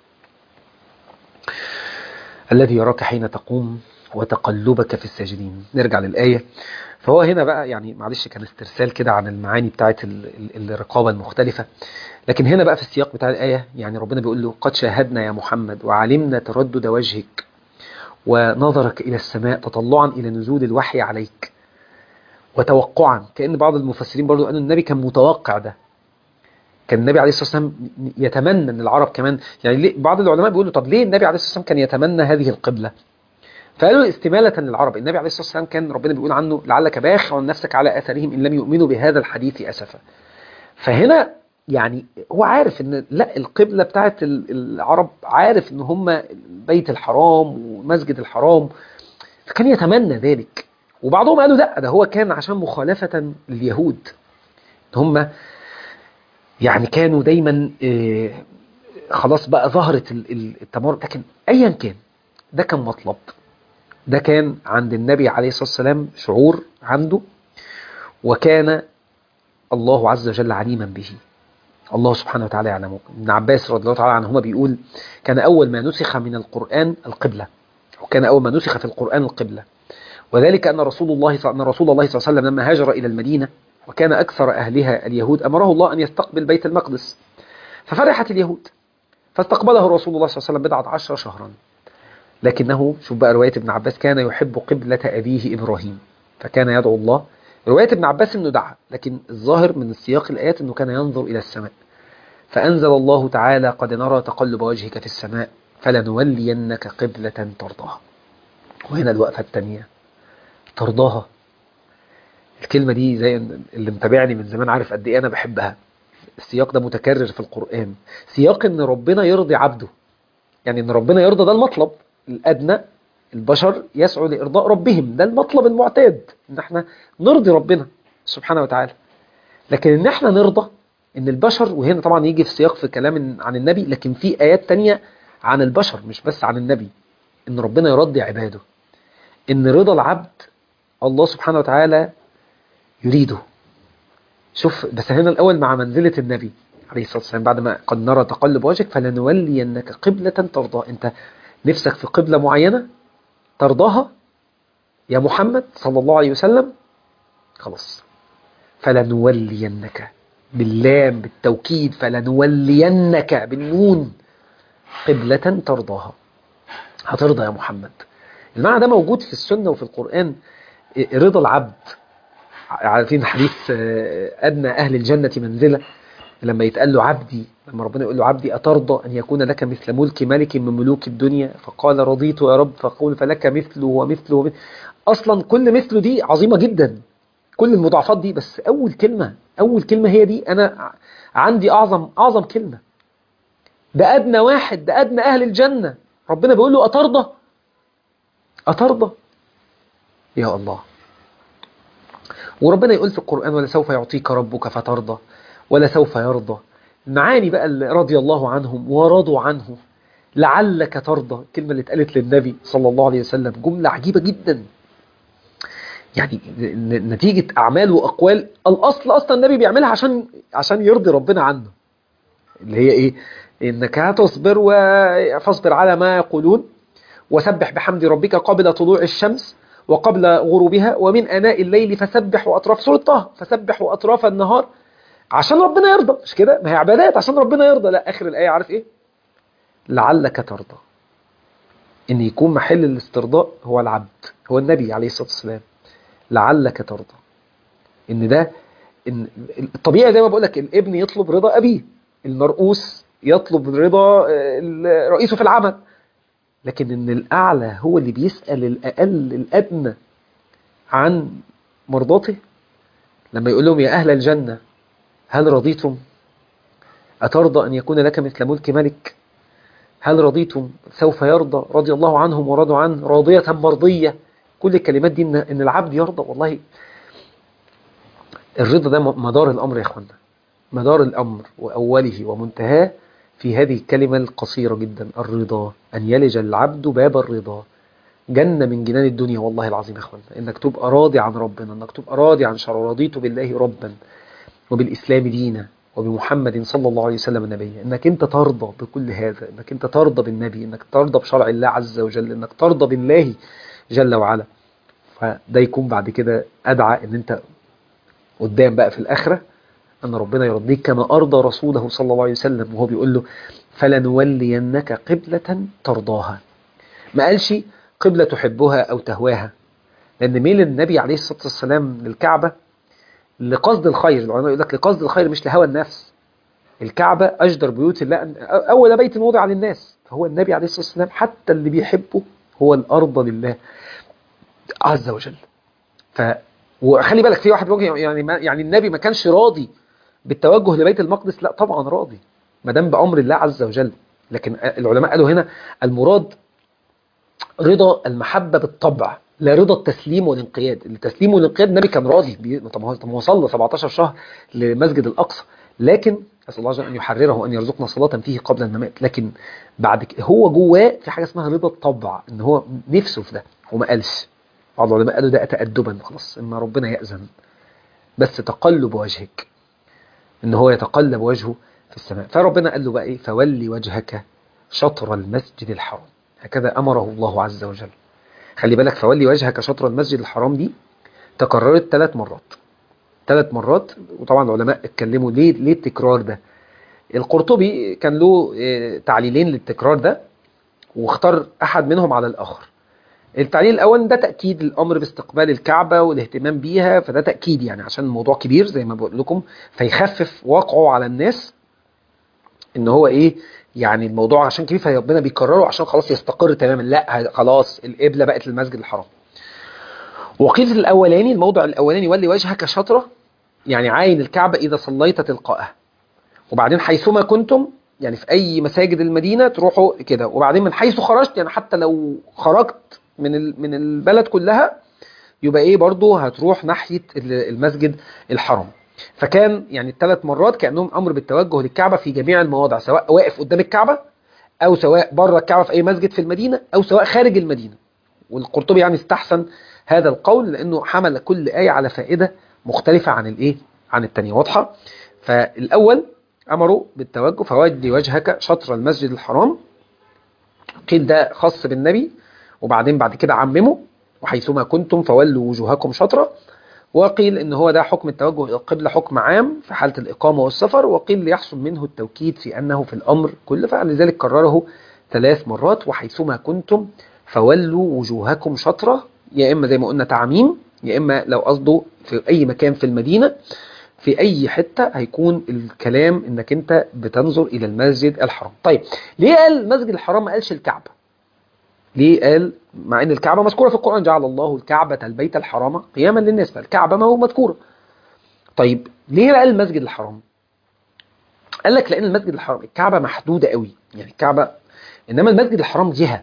الذي يراك حين تقوم وتقلبك في الساجدين نرجع للآية فهو هنا بقى يعني معلش كان استرسال كده عن المعاني بتاعت الرقابة المختلفة لكن هنا بقى في السياق بتاع الآية يعني ربنا بيقول له قد شاهدنا يا محمد وعلمنا تردد وجهك ونظرك إلى السماء تطلعا إلى نزول الوحي عليك وتوقعا كأن بعض المفسرين برضو قالوا النبي كان متوقع ده كان النبي عليه الصلاة والسلام يتمنى ان العرب كمان يعني ليه بعض العلماء بيقولوا طب ليه النبي عليه الصلاة والسلام كان يتمنى هذه القبلة فقالوا استمالة للعرب النبي عليه الصلاة والسلام كان ربنا بيقول عنه لعلك باخع نفسك على أثرهم إن لم يؤمنوا بهذا الحديث أسفا فهنا يعني هو عارف ان لا القبلة بتاعت العرب عارف ان هم بيت الحرام ومسجد الحرام فكان يتمنى ذلك وبعضهم قالوا لا ده هو كان عشان مخالفة لليهود هم يعني كانوا دايما خلاص بقى ظهرت التمرد لكن ايا كان ده كان مطلب ده كان عند النبي عليه الصلاة والسلام شعور عنده وكان الله عز وجل عليما به الله سبحانه وتعالى يعلمه ابن عباس رضي الله تعالى عنهما بيقول كان أول ما نسخ من القرآن القبلة وكان أول ما نسخ في القرآن القبلة وذلك أن رسول الله أن رسول الله صلى الله عليه وسلم لما هاجر إلى المدينة وكان أكثر أهلها اليهود أمره الله أن يستقبل بيت المقدس ففرحت اليهود فاستقبله رسول الله صلى الله عليه وسلم بضعة عشر شهرا لكنه شوف بقى رواية ابن عباس كان يحب قبلة أبيه إبراهيم فكان يدعو الله رواية ابن عباس أنه دعا لكن الظاهر من السياق الآيات أنه كان ينظر إلى السماء فأنزل الله تعالى قد نرى تقلب وجهك في السماء فلنولينك قبلة ترضاها وهنا الوقفة الثانية ترضاها الكلمة دي زي اللي متابعني من زمان عارف قد ايه انا بحبها السياق ده متكرر في القرآن سياق ان ربنا يرضي عبده يعني ان ربنا يرضى ده المطلب الادنى البشر يسعوا لارضاء ربهم ده المطلب المعتاد ان احنا نرضي ربنا سبحانه وتعالى لكن ان احنا نرضى ان البشر وهنا طبعا يجي في سياق في كلام عن النبي لكن في ايات تانية عن البشر مش بس عن النبي ان ربنا يرضي عباده ان رضا العبد الله سبحانه وتعالى يريده شوف بس هنا الأول مع منزلة النبي عليه الصلاة والسلام بعد ما قد نرى تقلب وجهك فلنولينك قبلة ترضى أنت نفسك في قبلة معينة ترضاها يا محمد صلى الله عليه وسلم خلاص فلنولينك باللام بالتوكيد فلنولينك بالنون قبلة ترضاها هترضى يا محمد المعنى ده موجود في السنة وفي القرآن رضا العبد عارفين حديث أدنى أهل الجنة منزلة لما يتقال له عبدي لما ربنا يقول له عبدي أترضى أن يكون لك مثل ملك ملك من ملوك الدنيا فقال رضيت يا رب فقول فلك مثله ومثله ومثله أصلا كل مثله دي عظيمة جدا كل المضاعفات دي بس أول كلمة أول كلمة هي دي أنا عندي أعظم أعظم كلمة ده أدنى واحد ده أدنى أهل الجنة ربنا بيقول له أترضى أترضى يا الله وربنا يقول في القرآن ولسوف يعطيك ربك فترضى ولسوف يرضى معاني بقى اللي رضي الله عنهم ورضوا عنه لعلك ترضى الكلمة اللي اتقالت للنبي صلى الله عليه وسلم جملة عجيبة جدا يعني نتيجة أعمال وأقوال الأصل أصلا النبي بيعملها عشان عشان يرضي ربنا عنه اللي هي إيه إنك هتصبر وفاصبر على ما يقولون وسبح بحمد ربك قبل طلوع الشمس وقبل غروبها ومن أناء الليل فسبح وأطراف سورة طه فسبح وأطراف النهار عشان ربنا يرضى مش كده ما هي عبادات عشان ربنا يرضى لا آخر الآية عارف إيه لعلك ترضى إن يكون محل الاسترضاء هو العبد هو النبي عليه الصلاة والسلام لعلك ترضى ان ده إن الطبيعي زي ما بقول لك الابن يطلب رضا ابيه المرؤوس يطلب رضا آه، رئيسه في العمل لكن ان الاعلى هو اللي بيسال الاقل الادنى عن مرضاته لما يقول لهم يا اهل الجنه هل رضيتم اترضى ان يكون لك مثل ملك ملك هل رضيتم سوف يرضى رضي الله عنهم ورضوا عنه راضيه مرضيه كل الكلمات دي ان إن العبد يرضى والله الرضا ده مدار الامر يا اخوانا مدار الامر واوله ومنتهاه في هذه الكلمة القصيرة جدا الرضا أن يلج العبد باب الرضا جنة من جنان الدنيا والله العظيم يا اخوانا انك تبقى راضي عن ربنا انك تبقى راضي عن شرع رضيت بالله ربا وبالإسلام دينا وبمحمد صلى الله عليه وسلم نبيا انك انت ترضى بكل هذا انك انت ترضى بالنبي انك ترضى بشرع الله عز وجل انك ترضى بالله جل وعلا فده يكون بعد كده أدعى ان انت قدام بقى في الآخرة أن ربنا يرضيك كما أرضى رسوله صلى الله عليه وسلم وهو بيقول له فلنولينك قبلة ترضاها ما قالش قبلة تحبها أو تهواها لأن ميل النبي عليه الصلاة والسلام للكعبة لقصد الخير العلماء يقول لك لقصد الخير مش لهوى النفس الكعبة أجدر بيوت الله أول بيت وضع للناس فهو النبي عليه الصلاة والسلام حتى اللي بيحبه هو الأرض لله عز وجل ف وخلي بالك في واحد وجه يعني ما يعني النبي ما كانش راضي بالتوجه لبيت المقدس لا طبعا راضي ما دام بأمر الله عز وجل لكن العلماء قالوا هنا المراد رضا المحبة بالطبع لا رضا التسليم والانقياد التسليم والانقياد النبي كان راضي بي... طب هو طب هو صلى 17 شهر لمسجد الأقصى لكن أسأل الله عز وجل أن يحرره وأن يرزقنا صلاة فيه قبل الممات لكن بعد ك... هو جواه في حاجة اسمها رضا الطبع إن هو نفسه في ده وما قالش بعض العلماء قالوا ده تأدبا خلاص إن ربنا يأذن بس تقلب وجهك إن هو يتقلب وجهه في السماء فربنا قال له بقى إيه فولي وجهك شطر المسجد الحرام هكذا أمره الله عز وجل خلي بالك فولي وجهك شطر المسجد الحرام دي تكررت ثلاث مرات ثلاث مرات وطبعا العلماء اتكلموا ليه ليه التكرار ده القرطبي كان له تعليلين للتكرار ده واختار أحد منهم على الآخر التعليل الأول ده تأكيد الأمر باستقبال الكعبة والاهتمام بيها فده تأكيد يعني عشان الموضوع كبير زي ما بقول لكم فيخفف واقعه على الناس ان هو ايه يعني الموضوع عشان كبير فربنا بيكرره عشان خلاص يستقر تماما لا خلاص القبلة بقت المسجد الحرام وقيل الأولاني الموضع الأولاني ولي وجهك شطرة يعني عاين الكعبة إذا صليت تلقائها وبعدين حيثما كنتم يعني في أي مساجد المدينة تروحوا كده وبعدين من حيث خرجت يعني حتى لو خرجت من من البلد كلها يبقى ايه برضو هتروح ناحية المسجد الحرام فكان يعني الثلاث مرات كأنهم أمر بالتوجه للكعبة في جميع المواضع سواء واقف قدام الكعبة أو سواء بره الكعبة في أي مسجد في المدينة أو سواء خارج المدينة والقرطبي يعني استحسن هذا القول لأنه حمل كل آية على فائدة مختلفة عن الإيه عن الثانية واضحة فالأول أمروا بالتوجه فودي وجهك شطر المسجد الحرام قيل ده خاص بالنبي وبعدين بعد كده عممه وحيثما كنتم فولوا وجوهكم شطرة وقيل ان هو ده حكم التوجه الى القبلة حكم عام في حالة الإقامة والسفر وقيل ليحصل منه التوكيد في أنه في الأمر كله فلذلك كرره ثلاث مرات وحيثما كنتم فولوا وجوهكم شطرة يا إما زي ما قلنا تعميم يا إما لو قصده في أي مكان في المدينة في أي حتة هيكون الكلام إنك أنت بتنظر إلى المسجد الحرام طيب ليه قال المسجد الحرام ما قالش الكعبة ليه قال مع ان الكعبة مذكورة في القرآن جعل الله الكعبة البيت الحرام قياما للناس فالكعبة ما هو مذكورة طيب ليه قال المسجد الحرام قال لك لان المسجد الحرام الكعبة محدودة قوي يعني الكعبة انما المسجد الحرام جهة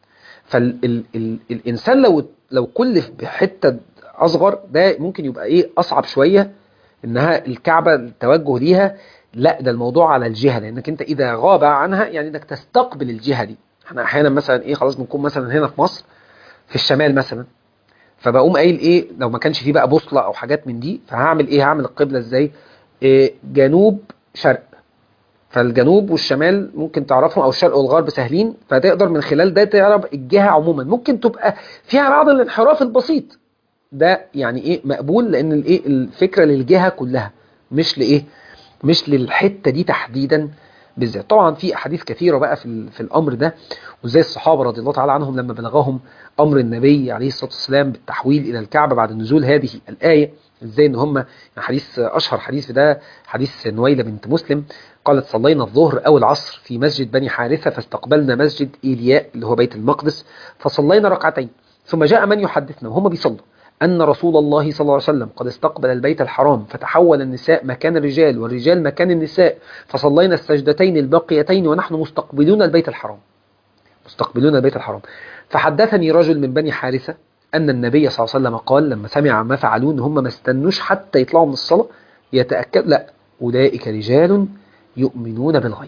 فالانسان لو لو كلف بحتة اصغر ده ممكن يبقى ايه اصعب شوية انها الكعبة التوجه ليها لا ده الموضوع على الجهة لانك انت اذا غاب عنها يعني انك تستقبل الجهة دي احنا احيانا مثلا ايه خلاص بنكون مثلا هنا في مصر في الشمال مثلا فبقوم قايل ايه لو ما كانش فيه بقى بوصله او حاجات من دي فهعمل ايه هعمل القبله ازاي إيه جنوب شرق فالجنوب والشمال ممكن تعرفهم او الشرق والغرب سهلين فتقدر من خلال ده تعرف الجهه عموما ممكن تبقى فيها بعض الانحراف البسيط ده يعني ايه مقبول لان الايه الفكره للجهه كلها مش لايه مش للحته دي تحديدا بالذات طبعا في احاديث كثيره بقى في في الامر ده وزي الصحابه رضي الله تعالى عنهم لما بلغهم امر النبي عليه الصلاه والسلام بالتحويل الى الكعبه بعد نزول هذه الايه ازاي ان هم حديث اشهر حديث في ده حديث نويله بنت مسلم قالت صلينا الظهر او العصر في مسجد بني حارثه فاستقبلنا مسجد ايلياء اللي هو بيت المقدس فصلينا ركعتين ثم جاء من يحدثنا وهم بيصلوا أن رسول الله صلى الله عليه وسلم قد استقبل البيت الحرام فتحول النساء مكان الرجال والرجال مكان النساء فصلينا السجدتين الباقيتين ونحن مستقبلون البيت الحرام مستقبلون البيت الحرام فحدثني رجل من بني حارثة أن النبي صلى الله عليه وسلم قال لما سمع ما فعلوا ان هم ما استنوش حتى يطلعوا من الصلاة يتأكد لا أولئك رجال يؤمنون بالغيب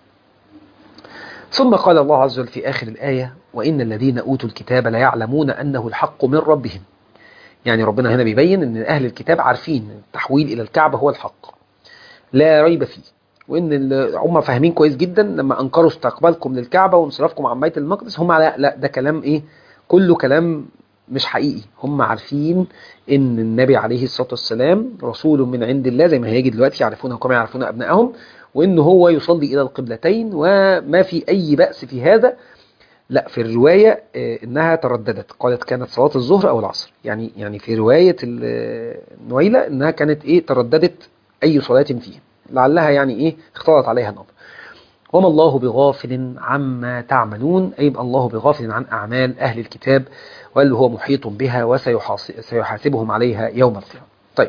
ثم قال الله عز وجل في آخر الآية وإن الذين أوتوا الكتاب ليعلمون أنه الحق من ربهم يعني ربنا هنا بيبين ان اهل الكتاب عارفين التحويل الى الكعبه هو الحق لا ريب فيه وان هم فاهمين كويس جدا لما انكروا استقبالكم للكعبه وانصرافكم عن بيت المقدس هم لا لا ده كلام ايه كله كلام مش حقيقي هم عارفين ان النبي عليه الصلاه والسلام رسول من عند الله زي ما هيجي دلوقتي يعرفونه كما يعرفون ابنائهم وان هو يصلي الى القبلتين وما في اي باس في هذا لا في الرواية انها ترددت قالت كانت صلاة الظهر او العصر يعني يعني في رواية النويلة انها كانت ايه ترددت اي صلاة فيها لعلها يعني ايه اختلط عليها الامر وما الله بغافل عما تعملون اي الله بغافل عن اعمال اهل الكتاب وقال هو محيط بها وسيحاسبهم عليها يوم القيامة طيب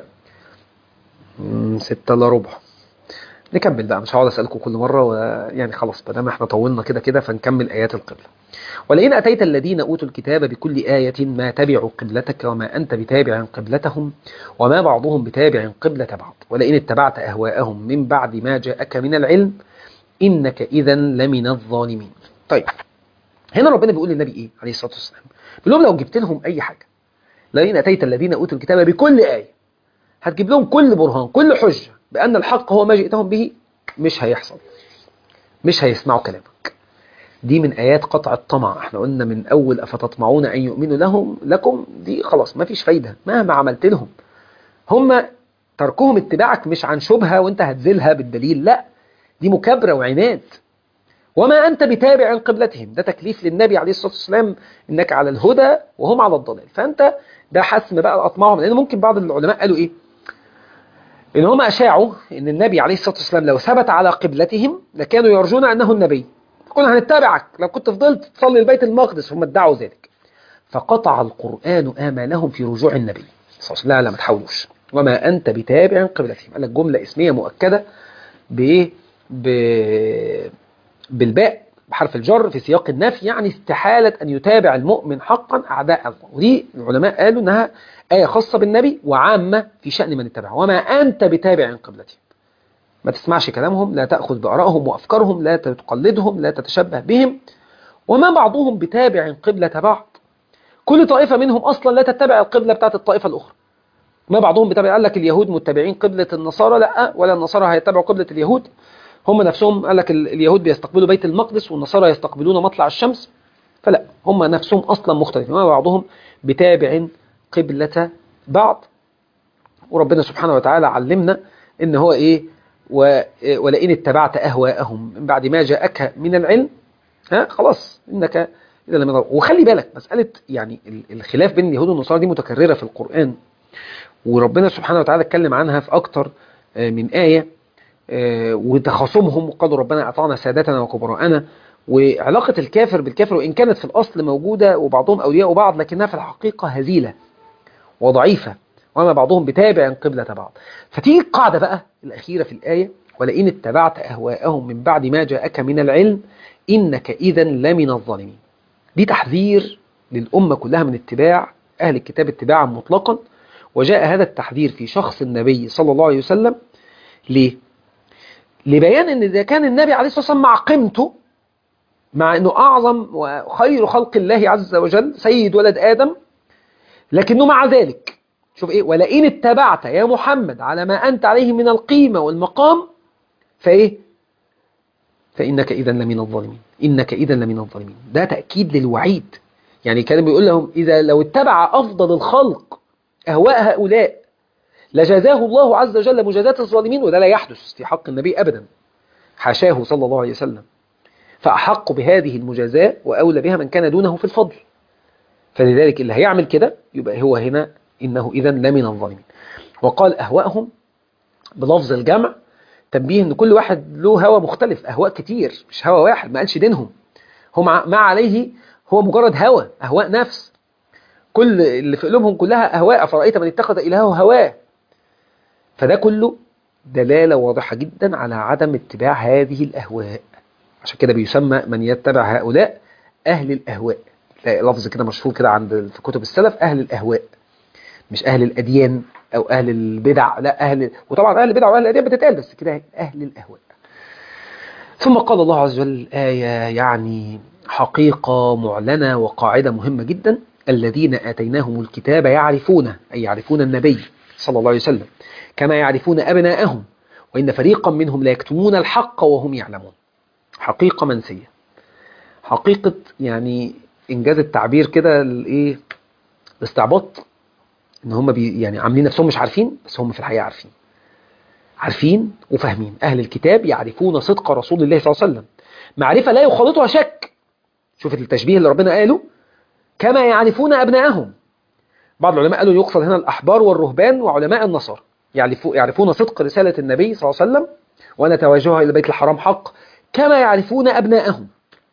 ستة الا ربع نكمل بقى مش هقعد اسالكم كل مره ويعني خلاص ما دام احنا طولنا كده كده فنكمل ايات القبله ولئن اتيت الذين اوتوا الكتاب بكل ايه ما تبعوا قبلتك وما انت بتابع قبلتهم وما بعضهم بتابع قبله بعض ولئن اتبعت اهواءهم من بعد ما جاءك من العلم انك اذا لمن الظالمين طيب هنا ربنا بيقول للنبي ايه عليه الصلاه والسلام بيقول لهم لو جبت لهم اي حاجه لئن اتيت الذين اوتوا الكتاب بكل ايه هتجيب لهم كل برهان كل حجه بأن الحق هو ما جئتهم به مش هيحصل مش هيسمعوا كلامك دي من آيات قطع الطمع احنا قلنا من أول أفتطمعون أن يؤمنوا لهم لكم دي خلاص ما فيش فايدة مهما عملت لهم هم تركهم اتباعك مش عن شبهة وانت هتزلها بالدليل لا دي مكابرة وعناد وما أنت بتابع عن قبلتهم ده تكليف للنبي عليه الصلاة والسلام إنك على الهدى وهم على الضلال فأنت ده حسم بقى أطمعهم لأن ممكن بعض العلماء قالوا إيه إن هم أشاعوا إن النبي عليه الصلاة والسلام لو ثبت على قبلتهم لكانوا يرجون أنه النبي فقلنا هنتبعك لو كنت فضلت تصلي البيت المقدس هم ادعوا ذلك فقطع القرآن آمالهم في رجوع النبي صلى الله عليه وسلم لا لا ما تحاولوش وما أنت بتابع قبلتهم قال لك جملة اسمية مؤكدة بإيه ب... بالباء بحرف الجر في سياق النفي يعني استحالة أن يتابع المؤمن حقا أعداء الله ودي العلماء قالوا أنها آية خاصة بالنبي وعامة في شأن من اتبعه وما أنت بتابع عن قبلتهم ما تسمعش كلامهم لا تأخذ بآرائهم وأفكارهم لا تقلدهم لا تتشبه بهم وما بعضهم بتابع قبلة بعض كل طائفة منهم أصلا لا تتبع القبلة بتاعت الطائفة الأخرى ما بعضهم بتابع قال لك اليهود متبعين قبلة النصارى لا ولا النصارى هيتبعوا قبلة اليهود هم نفسهم قال لك اليهود بيستقبلوا بيت المقدس والنصارى يستقبلون مطلع الشمس فلا هم نفسهم أصلا مختلفين وما بعضهم بتابع قبلة بعض وربنا سبحانه وتعالى علمنا ان هو ايه ولئن اتبعت اهواءهم من بعد ما جاءك من العلم ها خلاص انك اذا لم وخلي بالك مساله يعني الخلاف بين اليهود والنصارى دي متكرره في القران وربنا سبحانه وتعالى اتكلم عنها في اكتر من ايه وتخاصمهم وقالوا ربنا اعطانا سادتنا وكبراءنا وعلاقه الكافر بالكافر وان كانت في الاصل موجوده وبعضهم اولياء بعض لكنها في الحقيقه هزيله وضعيفة وما بعضهم بتابع قبلة بعض فتيجي القاعدة بقى الأخيرة في الآية ولئن اتبعت أهواءهم من بعد ما جاءك من العلم إنك إذا لمن الظالمين دي تحذير للأمة كلها من اتباع أهل الكتاب اتباعا مطلقا وجاء هذا التحذير في شخص النبي صلى الله عليه وسلم ليه؟ لبيان ان إذا كان النبي عليه الصلاة والسلام مع قيمته مع أنه أعظم وخير خلق الله عز وجل سيد ولد آدم لكنه مع ذلك شوف ايه ولئن اتبعت يا محمد على ما أنت عليه من القيمة والمقام فايه فإنك إذا لمن الظالمين إنك إذا لمن الظالمين ده تأكيد للوعيد يعني كان بيقول لهم إذا لو اتبع أفضل الخلق أهواء هؤلاء لجازاه الله عز وجل مجازات الظالمين وده لا يحدث في حق النبي أبدا حاشاه صلى الله عليه وسلم فأحق بهذه المجازاة وأولى بها من كان دونه في الفضل فلذلك اللي هيعمل كده يبقى هو هنا إنه إذا لمن الظالمين وقال أهواءهم بلفظ الجمع تنبيه ان كل واحد له هوى مختلف اهواء كتير مش هوى واحد ما قالش دينهم هم ما عليه هو مجرد هوى اهواء نفس كل اللي في قلوبهم كلها اهواء فرأيت من اتخذ الهه هواه فده كله دلالة واضحة جدا على عدم اتباع هذه الاهواء عشان كده بيسمى من يتبع هؤلاء اهل الاهواء لفظ كده مشهور كده عند في كتب السلف اهل الاهواء مش اهل الاديان او اهل البدع لا اهل وطبعا اهل البدع واهل الاديان بتتقال بس كده اهل الاهواء ثم قال الله عز وجل آية يعني حقيقة معلنة وقاعدة مهمة جدا الذين آتيناهم الكتاب يعرفونه أي يعرفون النبي صلى الله عليه وسلم كما يعرفون أبناءهم وإن فريقا منهم لا يكتمون الحق وهم يعلمون حقيقة منسية حقيقة يعني إنجاز التعبير كده الإيه الاستعباط ان هم بي يعني عاملين نفسهم مش عارفين بس هم في الحقيقه عارفين عارفين وفاهمين اهل الكتاب يعرفون صدق رسول الله صلى الله عليه وسلم معرفه لا يخالطها شك شوف التشبيه اللي ربنا قاله كما يعرفون ابنائهم بعض العلماء قالوا يقصد هنا الاحبار والرهبان وعلماء النصارى يعرفون صدق رساله النبي صلى الله عليه وسلم وان توجهها الى بيت الحرام حق كما يعرفون ابنائهم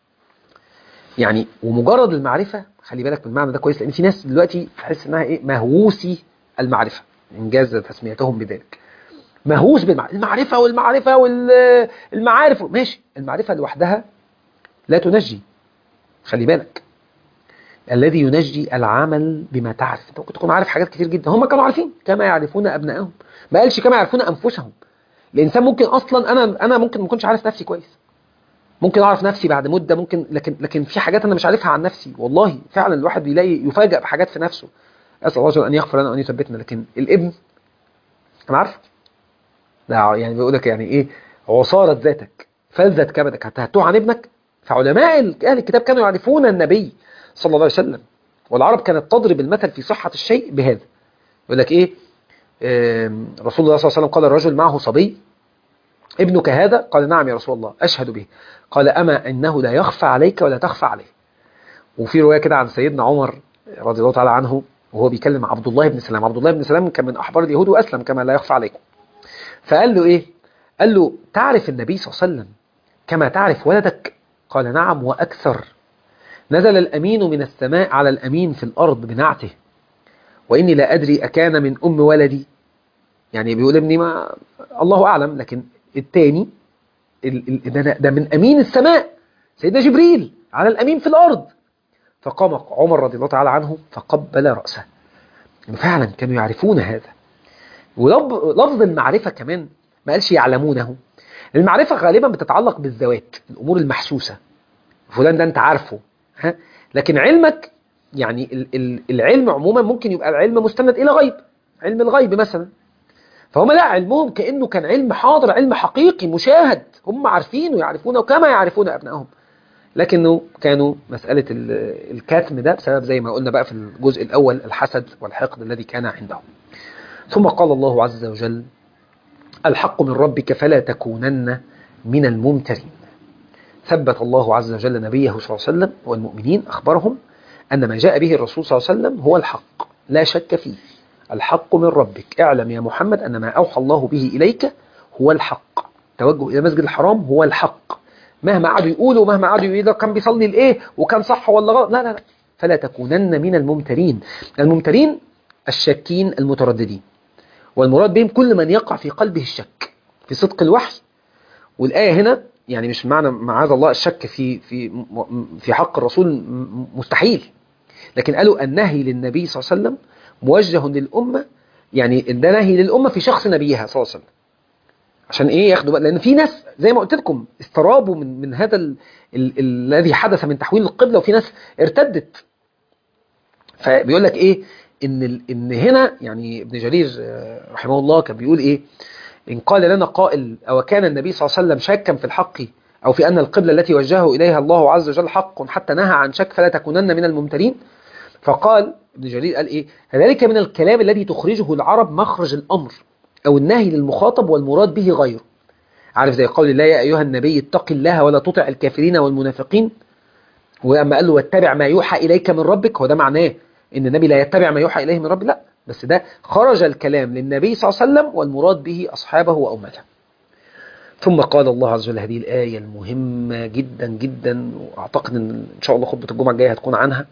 يعني ومجرد المعرفه خلي بالك من المعنى ده كويس لان في ناس دلوقتي تحس انها ايه مهووسي المعرفه انجاز تسميتهم بذلك مهووس بالمعرفه المعرفه والمعرفه والمعارف ماشي المعرفه لوحدها لا تنجي خلي بالك الذي ينجي العمل بما تعرف انت ممكن تكون عارف حاجات كتير جدا هم كانوا عارفين كما يعرفون ابنائهم ما قالش كما يعرفون انفسهم الانسان ممكن اصلا انا انا ممكن ما اكونش عارف نفسي كويس ممكن اعرف نفسي بعد مده ممكن لكن لكن في حاجات انا مش عارفها عن نفسي والله فعلا الواحد بيلاقي يفاجئ بحاجات في نفسه اسال الله ان يغفر لنا وان يثبتنا لكن الابن انا عارف لا يعني بيقول لك يعني ايه عصاره ذاتك فلذت كبدك حتى هتوه عن ابنك فعلماء اهل الكتاب كانوا يعرفون النبي صلى الله عليه وسلم والعرب كانت تضرب المثل في صحه الشيء بهذا يقول لك ايه رسول الله صلى الله عليه وسلم قال الرجل معه صبي ابنك هذا قال نعم يا رسول الله أشهد به قال أما إنه لا يخفى عليك ولا تخفى عليه وفي رواية كده عن سيدنا عمر رضي الله تعالى عنه وهو بيكلم عبد الله بن سلام عبد الله بن سلام كان من أحبار اليهود وأسلم كما لا يخفى عليكم فقال له إيه قال له تعرف النبي صلى الله عليه وسلم كما تعرف ولدك قال نعم وأكثر نزل الأمين من السماء على الأمين في الأرض بنعته وإني لا أدري أكان من أم ولدي يعني بيقول ابني ما الله أعلم لكن الثاني ده من أمين السماء سيدنا جبريل على الأمين في الأرض فقام عمر رضي الله تعالى عنه فقبل رأسه يعني فعلا كانوا يعرفون هذا ولفظ المعرفة كمان ما قالش يعلمونه المعرفة غالبا بتتعلق بالذوات الأمور المحسوسة فلان ده أنت عارفه ها؟ لكن علمك يعني العلم عموما ممكن يبقى العلم مستند إلى غيب علم الغيب مثلا فهم لا علمهم كأنه كان علم حاضر علم حقيقي مشاهد هم عارفينه يعرفونه كما يعرفون أبنائهم لكنه كانوا مسألة الكتم ده بسبب زي ما قلنا بقى في الجزء الأول الحسد والحقد الذي كان عندهم ثم قال الله عز وجل الحق من ربك فلا تكونن من الممترين ثبت الله عز وجل نبيه صلى الله عليه وسلم والمؤمنين أخبرهم أن ما جاء به الرسول صلى الله عليه وسلم هو الحق لا شك فيه الحق من ربك اعلم يا محمد أن ما أوحى الله به إليك هو الحق توجه إلى مسجد الحرام هو الحق مهما قعدوا يقولوا مهما قعدوا يقولوا كان بيصلي الايه وكان صح ولا غلط لا لا لا فلا تكونن من الممترين الممترين الشاكين المترددين والمراد بهم كل من يقع في قلبه الشك في صدق الوحي والآية هنا يعني مش معنى معاذ الله الشك في في في حق الرسول مستحيل لكن قالوا النهي للنبي صلى الله عليه وسلم موجه للأمة يعني ده نهي للأمة في شخص نبيها صلى الله عليه وسلم عشان ايه ياخدوا بقى لان في ناس زي ما قلت لكم استرابوا من من هذا ال ال الذي حدث من تحويل القبلة وفي ناس ارتدت فبيقول لك ايه ان ال ان هنا يعني ابن جرير رحمه الله كان بيقول ايه ان قال لنا قائل او كان النبي صلى الله عليه وسلم شاكا في الحق او في ان القبلة التي وجهه اليها الله عز وجل حق حتى نهى عن شك فلا تكونن من الممترين فقال ابن جرير قال ايه ذلك من الكلام الذي تخرجه العرب مخرج الامر او النهي للمخاطب والمراد به غيره عارف زي قول الله يا أيها النبي اتق الله ولا تطع الكافرين والمنافقين ولما قال له واتبع ما يوحى إليك من ربك هو ده معناه إن النبي لا يتبع ما يوحى إليه من ربه لا بس ده خرج الكلام للنبي صلى الله عليه وسلم والمراد به أصحابه وأمته ثم قال الله عز وجل هذه الآية المهمة جدا جدا وأعتقد أن إن شاء الله خطبة الجمعة الجاية هتكون عنها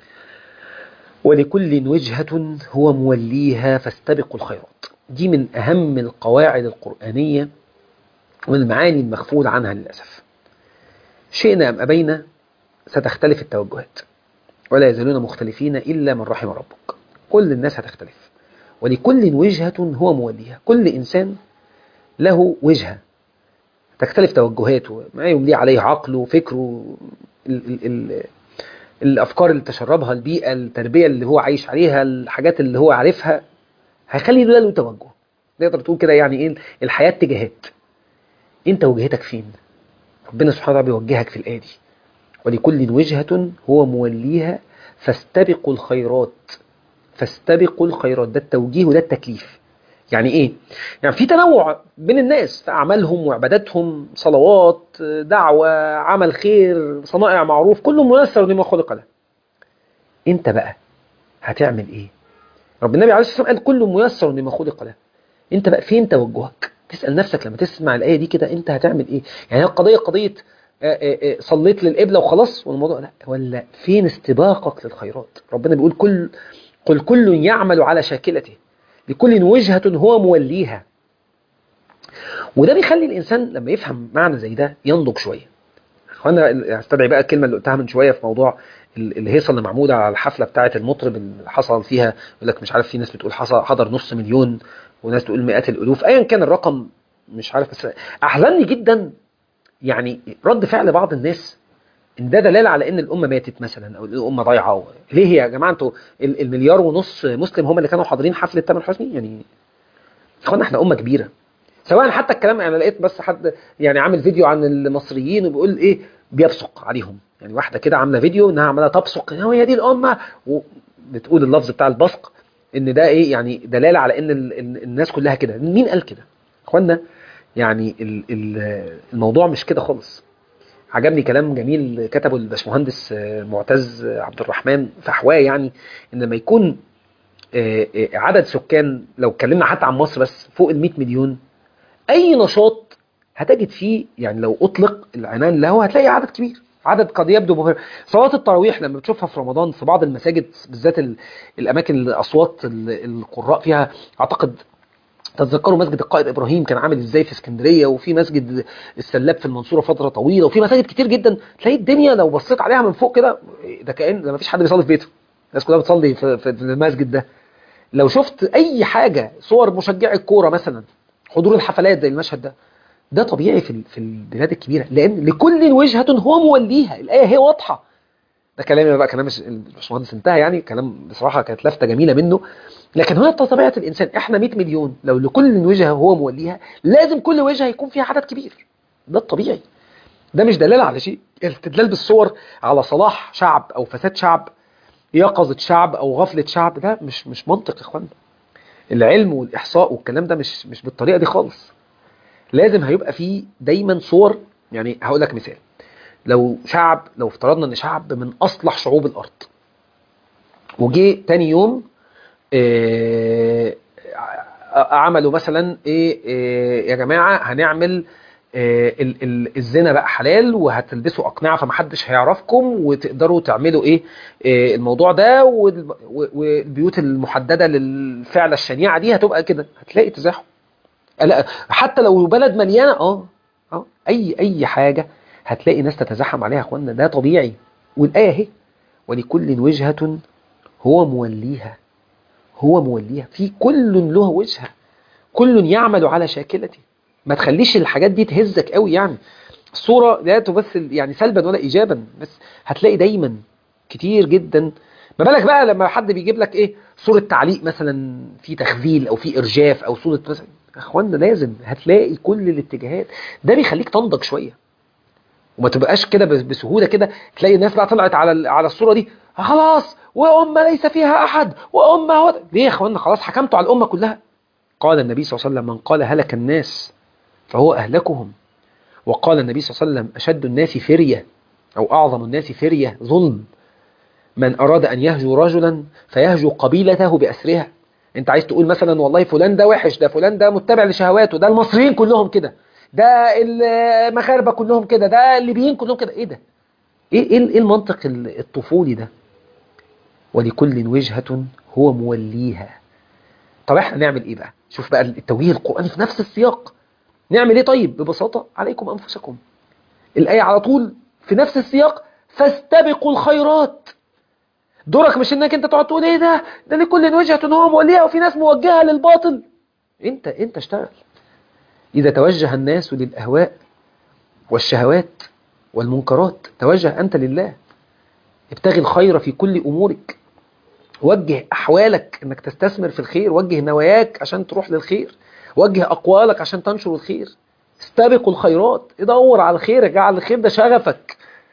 ولكل وجهة هو موليها فاستبقوا الخيرات دي من أهم القواعد القرآنية والمعاني المغفول عنها للأسف شئنا أم أبينا ستختلف التوجهات ولا يزالون مختلفين إلا من رحم ربك كل الناس هتختلف ولكل وجهة هو موليها كل إنسان له وجهة تختلف توجهاته ما يملي عليه عقله فكره ال ال ال الأفكار اللي تشربها البيئة التربية اللي هو عايش عليها الحاجات اللي هو عارفها هيخلي ده له توجه نقدر تقول كده يعني ايه الحياة اتجاهات انت وجهتك فين ربنا سبحانه وتعالى بيوجهك في الآية دي ولكل وجهة هو موليها فاستبقوا الخيرات فاستبقوا الخيرات ده التوجيه وده التكليف يعني ايه يعني في تنوع بين الناس في اعمالهم وعباداتهم صلوات دعوه عمل خير صنائع معروف كله ميسر لما خلق له انت بقى هتعمل ايه رب النبي عليه الصلاه والسلام قال كله ميسر لما خلق له انت بقى فين توجهك تسال نفسك لما تسمع الايه دي كده انت هتعمل ايه يعني القضيه قضيه صليت للقبله وخلاص والموضوع لا ولا فين استباقك للخيرات ربنا بيقول كل قل كل يعمل على شاكلته لكل وجهة هو موليها وده بيخلي الإنسان لما يفهم معنى زي ده ينضج شوية اخوانا استدعي بقى الكلمة اللي قلتها من شوية في موضوع الهيصة اللي معمولة على الحفلة بتاعة المطرب اللي حصل فيها يقول لك مش عارف في ناس بتقول حصل حضر نص مليون وناس تقول مئات الألوف أيا كان الرقم مش عارف بس أحزنني جدا يعني رد فعل بعض الناس ان ده دلاله على ان الامه ماتت مثلا او الامه ضايعه ليه يا جماعه انتوا المليار ونص مسلم هم اللي كانوا حاضرين حفله تامر حسني يعني اخوانا احنا امه كبيره سواء حتى الكلام انا لقيت بس حد يعني عامل فيديو عن المصريين وبيقول ايه بيبصق عليهم يعني واحده كده عامله فيديو انها عماله تبصق هي دي الامه وبتقول اللفظ بتاع البصق ان ده ايه يعني دلاله على ان الناس كلها كده مين قال كده اخوانا يعني الموضوع مش كده خالص عجبني كلام جميل كتبه الباشمهندس معتز عبد الرحمن فحواه يعني ان لما يكون عدد سكان لو اتكلمنا حتى عن مصر بس فوق ال 100 مليون اي نشاط هتجد فيه يعني لو اطلق العنان له هتلاقي عدد كبير عدد قد يبدو مبهر صلاه التراويح لما بتشوفها في رمضان في بعض المساجد بالذات الاماكن الاصوات القراء فيها اعتقد تتذكروا مسجد القائد ابراهيم كان عامل ازاي في اسكندريه وفي مسجد السلاب في المنصوره فتره طويله وفي مساجد كتير جدا تلاقي الدنيا لو بصيت عليها من فوق كده ده كان ده ما فيش حد بيصلي في بيته الناس كلها بتصلي في, في المسجد ده لو شفت اي حاجه صور مشجعي الكوره مثلا حضور الحفلات زي المشهد ده ده طبيعي في في البلاد الكبيره لان لكل وجهه هو موليها الايه هي واضحه ده كلامي بقى كلام الباشمهندس انتهى يعني كلام بصراحه كانت لفته جميله منه لكن هنا طبيعه الانسان احنا 100 مليون لو لكل وجهه هو موليها لازم كل وجهه يكون فيها عدد كبير ده الطبيعي ده مش دلاله على شيء الاستدلال بالصور على صلاح شعب او فساد شعب يقظه شعب او غفله شعب ده مش مش منطق يا اخوانا العلم والاحصاء والكلام ده مش مش بالطريقه دي خالص لازم هيبقى فيه دايما صور يعني هقول لك مثال لو شعب لو افترضنا ان شعب من اصلح شعوب الارض وجي تاني يوم اه عملوا مثلا ايه, إيه يا جماعه هنعمل إيه ال ال الزنا بقى حلال وهتلبسوا اقنعه فمحدش هيعرفكم وتقدروا تعملوا ايه, إيه الموضوع ده والبيوت المحدده للفعله الشنيعه دي هتبقى كده هتلاقي تزاحم حتى لو بلد مليانه اه اه اي اي حاجه هتلاقي ناس تتزحم عليها يا اخوانا ده طبيعي والايه اهي ولكل وجهه هو موليها هو موليها في كل له وجهه كل يعمل على شاكلته ما تخليش الحاجات دي تهزك قوي يعني الصوره لا تمثل يعني سلبا ولا ايجابا بس هتلاقي دايما كتير جدا ما بالك بقى لما حد بيجيب لك ايه صوره تعليق مثلا في تخذيل او في ارجاف او صوره مثلا يا اخوانا لازم هتلاقي كل الاتجاهات ده بيخليك تنضج شويه وما تبقاش كده بسهوله كده تلاقي الناس بقى طلعت على على الصوره دي خلاص وامه ليس فيها احد وامه و... ليه يا اخوانا خلاص حكمتوا على الامه كلها قال النبي صلى الله عليه وسلم من قال هلك الناس فهو أهلكهم وقال النبي صلى الله عليه وسلم أشد الناس فرية أو أعظم الناس فرية ظلم من أراد أن يهجو رجلا فيهجو قبيلته بأسرها انت عايز تقول مثلا والله فلان ده وحش ده فلان ده متبع لشهواته ده المصريين كلهم كده ده المغاربة كلهم كده ده الليبيين كلهم كده ايه ده ايه ايه إيه المنطق الطفولي ده ولكل وجهة هو موليها طب احنا نعمل ايه بقى شوف بقى التوجيه القرآني في نفس السياق نعمل ايه طيب ببساطة عليكم أنفسكم الآية على طول في نفس السياق فاستبقوا الخيرات دورك مش انك انت تقعد تقول ايه ده ده لكل وجهة هو موليها وفي ناس موجهة للباطل انت انت اشتغل إذا توجه الناس للأهواء والشهوات والمنكرات توجه أنت لله ابتغي الخير في كل أمورك وجه أحوالك أنك تستثمر في الخير وجه نواياك عشان تروح للخير وجه أقوالك عشان تنشر الخير استبقوا الخيرات ادور على الخير اجعل الخير ده شغفك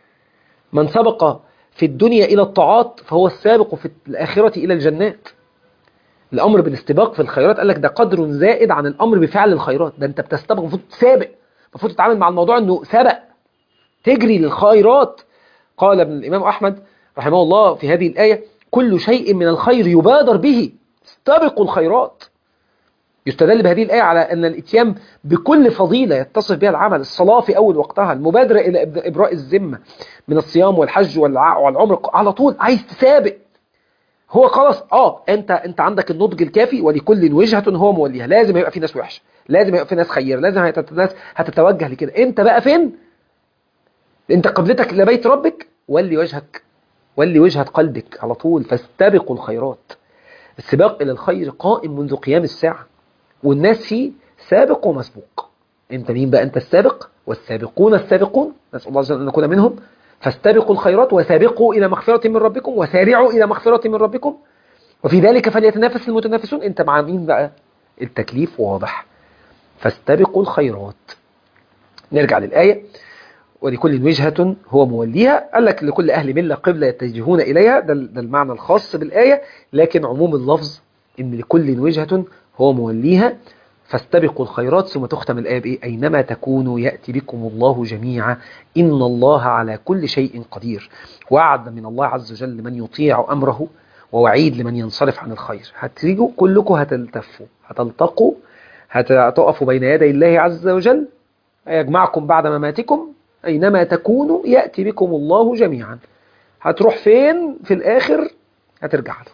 من سبق في الدنيا إلى الطاعات فهو السابق في الآخرة إلى الجنات الأمر بالاستباق في الخيرات قال لك ده قدر زائد عن الأمر بفعل الخيرات ده أنت بتستبق المفروض تسابق المفروض تتعامل مع الموضوع أنه سبق تجري للخيرات قال ابن الإمام أحمد رحمه الله في هذه الآية كل شيء من الخير يبادر به استبقوا الخيرات يستدل بهذه الآية على أن الاتيان بكل فضيلة يتصف بها العمل الصلاة في أول وقتها المبادرة إلى إبراء الذمة من الصيام والحج والعمر على طول عايز تسابق هو خلاص اه انت انت عندك النضج الكافي ولكل وجهة هو موليها لازم يبقى في ناس وحشه لازم يبقى في ناس خير لازم ناس هتتوجه لكده انت بقى فين انت قبلتك لبيت ربك ولي وجهك ولي وجهة قلبك على طول فاستبقوا الخيرات السباق الى الخير قائم منذ قيام الساعة والناس فيه سابق ومسبوق انت مين بقى انت السابق والسابقون السابقون نسأل الله عز وجل ان نكون منهم فاستبقوا الخيرات وسابقوا إلى مغفرة من ربكم وسارعوا إلى مغفرة من ربكم وفي ذلك فليتنافس المتنافسون انت مع مين بقى التكليف واضح فاستبقوا الخيرات نرجع للآية ولكل وجهة هو موليها قال لك لكل أهل ملة قبلة يتجهون إليها ده, ده المعنى الخاص بالآية لكن عموم اللفظ إن لكل وجهة هو موليها فاستبقوا الخيرات ثم تختم الآية بإيه أينما تكونوا يأتي بكم الله جميعا إن الله على كل شيء قدير وعد من الله عز وجل لمن يطيع أمره ووعيد لمن ينصرف عن الخير هتيجوا كلكم هتلتفوا هتلتقوا هتقفوا بين يدي الله عز وجل يجمعكم بعد مماتكم أينما تكونوا يأتي بكم الله جميعا هتروح فين في الآخر هترجع له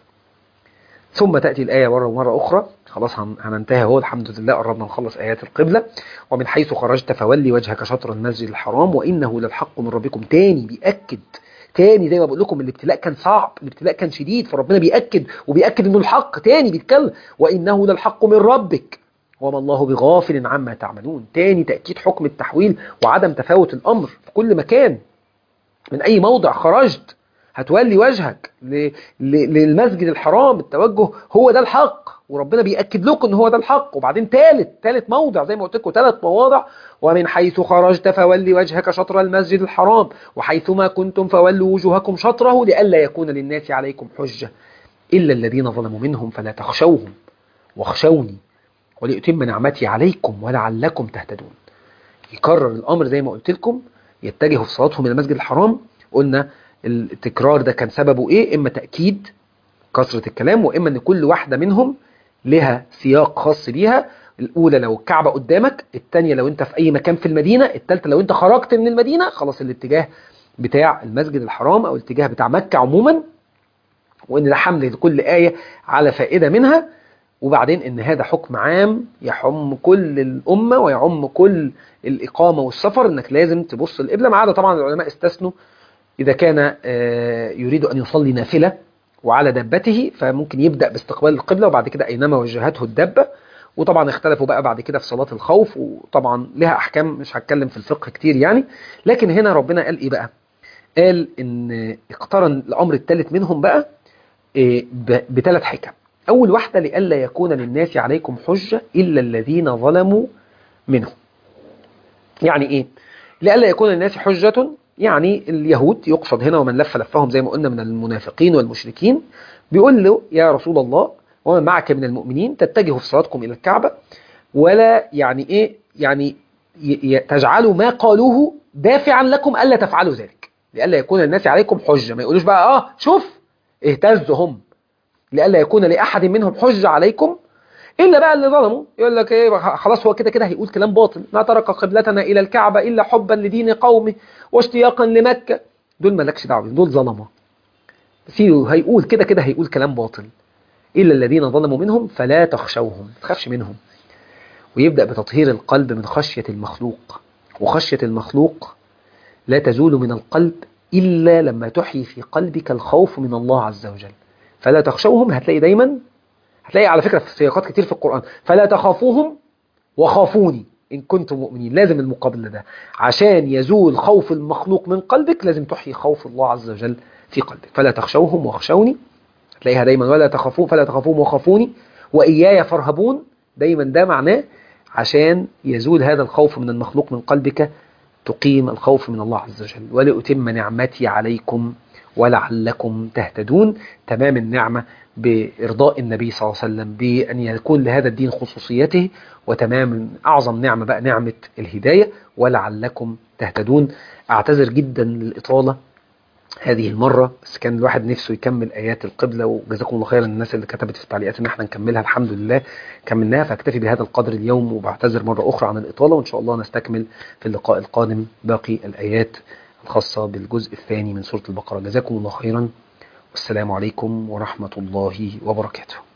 ثم تأتي الآية مرة ومرة أخرى خلاص هننتهي اهو الحمد لله قربنا نخلص آيات القبلة ومن حيث خرجت فولي وجهك شطر المسجد الحرام وإنه للحق من ربكم تاني بيأكد تاني زي ما بقول لكم الابتلاء كان صعب الابتلاء كان شديد فربنا بيأكد وبيأكد انه الحق تاني بيتكلم وإنه للحق من ربك وما الله بغافل عما تعملون تاني تأكيد حكم التحويل وعدم تفاوت الأمر في كل مكان من أي موضع خرجت هتولي وجهك للمسجد الحرام التوجه هو ده الحق وربنا بيأكد لكم ان هو ده الحق وبعدين ثالث ثالث موضع زي ما قلت لكم ثلاث مواضع ومن حيث خرجت فولي وجهك شطر المسجد الحرام وحيثما كنتم فولوا وجوهكم شطره لئلا يكون للناس عليكم حجة إلا الذين ظلموا منهم فلا تخشوهم واخشوني ولأتم نعمتي عليكم ولعلكم تهتدون يكرر الأمر زي ما قلت لكم يتجهوا في صلاتهم إلى المسجد الحرام قلنا التكرار ده كان سببه إيه إما تأكيد كثرة الكلام وإما أن كل واحدة منهم لها سياق خاص بيها الأولى لو الكعبة قدامك الثانية لو أنت في أي مكان في المدينة الثالثة لو أنت خرجت من المدينة خلاص الاتجاه بتاع المسجد الحرام أو الاتجاه بتاع مكة عموما وإن ده حمل لكل آية على فائدة منها وبعدين إن هذا حكم عام يحم كل الأمة ويعم كل الإقامة والسفر إنك لازم تبص القبلة ما عدا طبعا العلماء استثنوا إذا كان يريد أن يصلي نافلة وعلى دبته فممكن يبدأ باستقبال القبلة وبعد كده أينما وجهته الدبة وطبعا اختلفوا بقى بعد كده في صلاة الخوف وطبعا لها أحكام مش هتكلم في الفقه كتير يعني لكن هنا ربنا قال إيه بقى قال إن اقترن الأمر الثالث منهم بقى بثلاث حكم أول واحدة لئلا يكون للناس عليكم حجة إلا الذين ظلموا منهم يعني إيه لئلا يكون للناس حجة يعني اليهود يقصد هنا ومن لف لفهم زي ما قلنا من المنافقين والمشركين بيقول له يا رسول الله ومن معك من المؤمنين تتجهوا في صلاتكم إلى الكعبة ولا يعني إيه يعني ي- ي- تجعلوا ما قالوه دافعا لكم الا تفعلوا ذلك لئلا يكون الناس عليكم حجه ما يقولوش بقى اه شوف اهتزوا هم لئلا يكون لاحد منهم حجه عليكم الا بقى اللي ظلموا يقول لك ايه خلاص هو كده كده هيقول كلام باطل ما ترك قبلتنا الى الكعبه الا حبا لدين قومه واشتياقا لمكه دول مالكش دعوه بيهم، دول ظلمه سيروا هيقول كده كده هيقول كلام باطل الا الذين ظلموا منهم فلا تخشوهم ما تخافش منهم ويبدا بتطهير القلب من خشيه المخلوق وخشيه المخلوق لا تزول من القلب الا لما تحيي في قلبك الخوف من الله عز وجل فلا تخشوهم هتلاقي دايما هتلاقي على فكرة في سياقات كتير في القرآن فلا تخافوهم وخافوني إن كنتم مؤمنين لازم المقابل ده عشان يزول خوف المخلوق من قلبك لازم تحيي خوف الله عز وجل في قلبك فلا تخشوهم واخشوني هتلاقيها دايما ولا تخافون فلا تخافوهم وخافوني وإياي فارهبون دايما ده معناه عشان يزول هذا الخوف من المخلوق من قلبك تقيم الخوف من الله عز وجل ولأتم نعمتي عليكم ولعلكم تهتدون تمام النعمة بإرضاء النبي صلى الله عليه وسلم بأن يكون لهذا الدين خصوصيته وتمام أعظم نعمة بقى نعمة الهداية ولعلكم تهتدون أعتذر جدا للإطالة هذه المرة بس كان الواحد نفسه يكمل آيات القبلة وجزاكم الله خيرا الناس اللي كتبت في التعليقات إن احنا نكملها الحمد لله كملناها فاكتفي بهذا القدر اليوم وبعتذر مرة أخرى عن الإطالة وإن شاء الله نستكمل في اللقاء القادم باقي الآيات الخاصة بالجزء الثاني من سورة البقرة جزاكم الله خيرا والسلام عليكم ورحمة الله وبركاته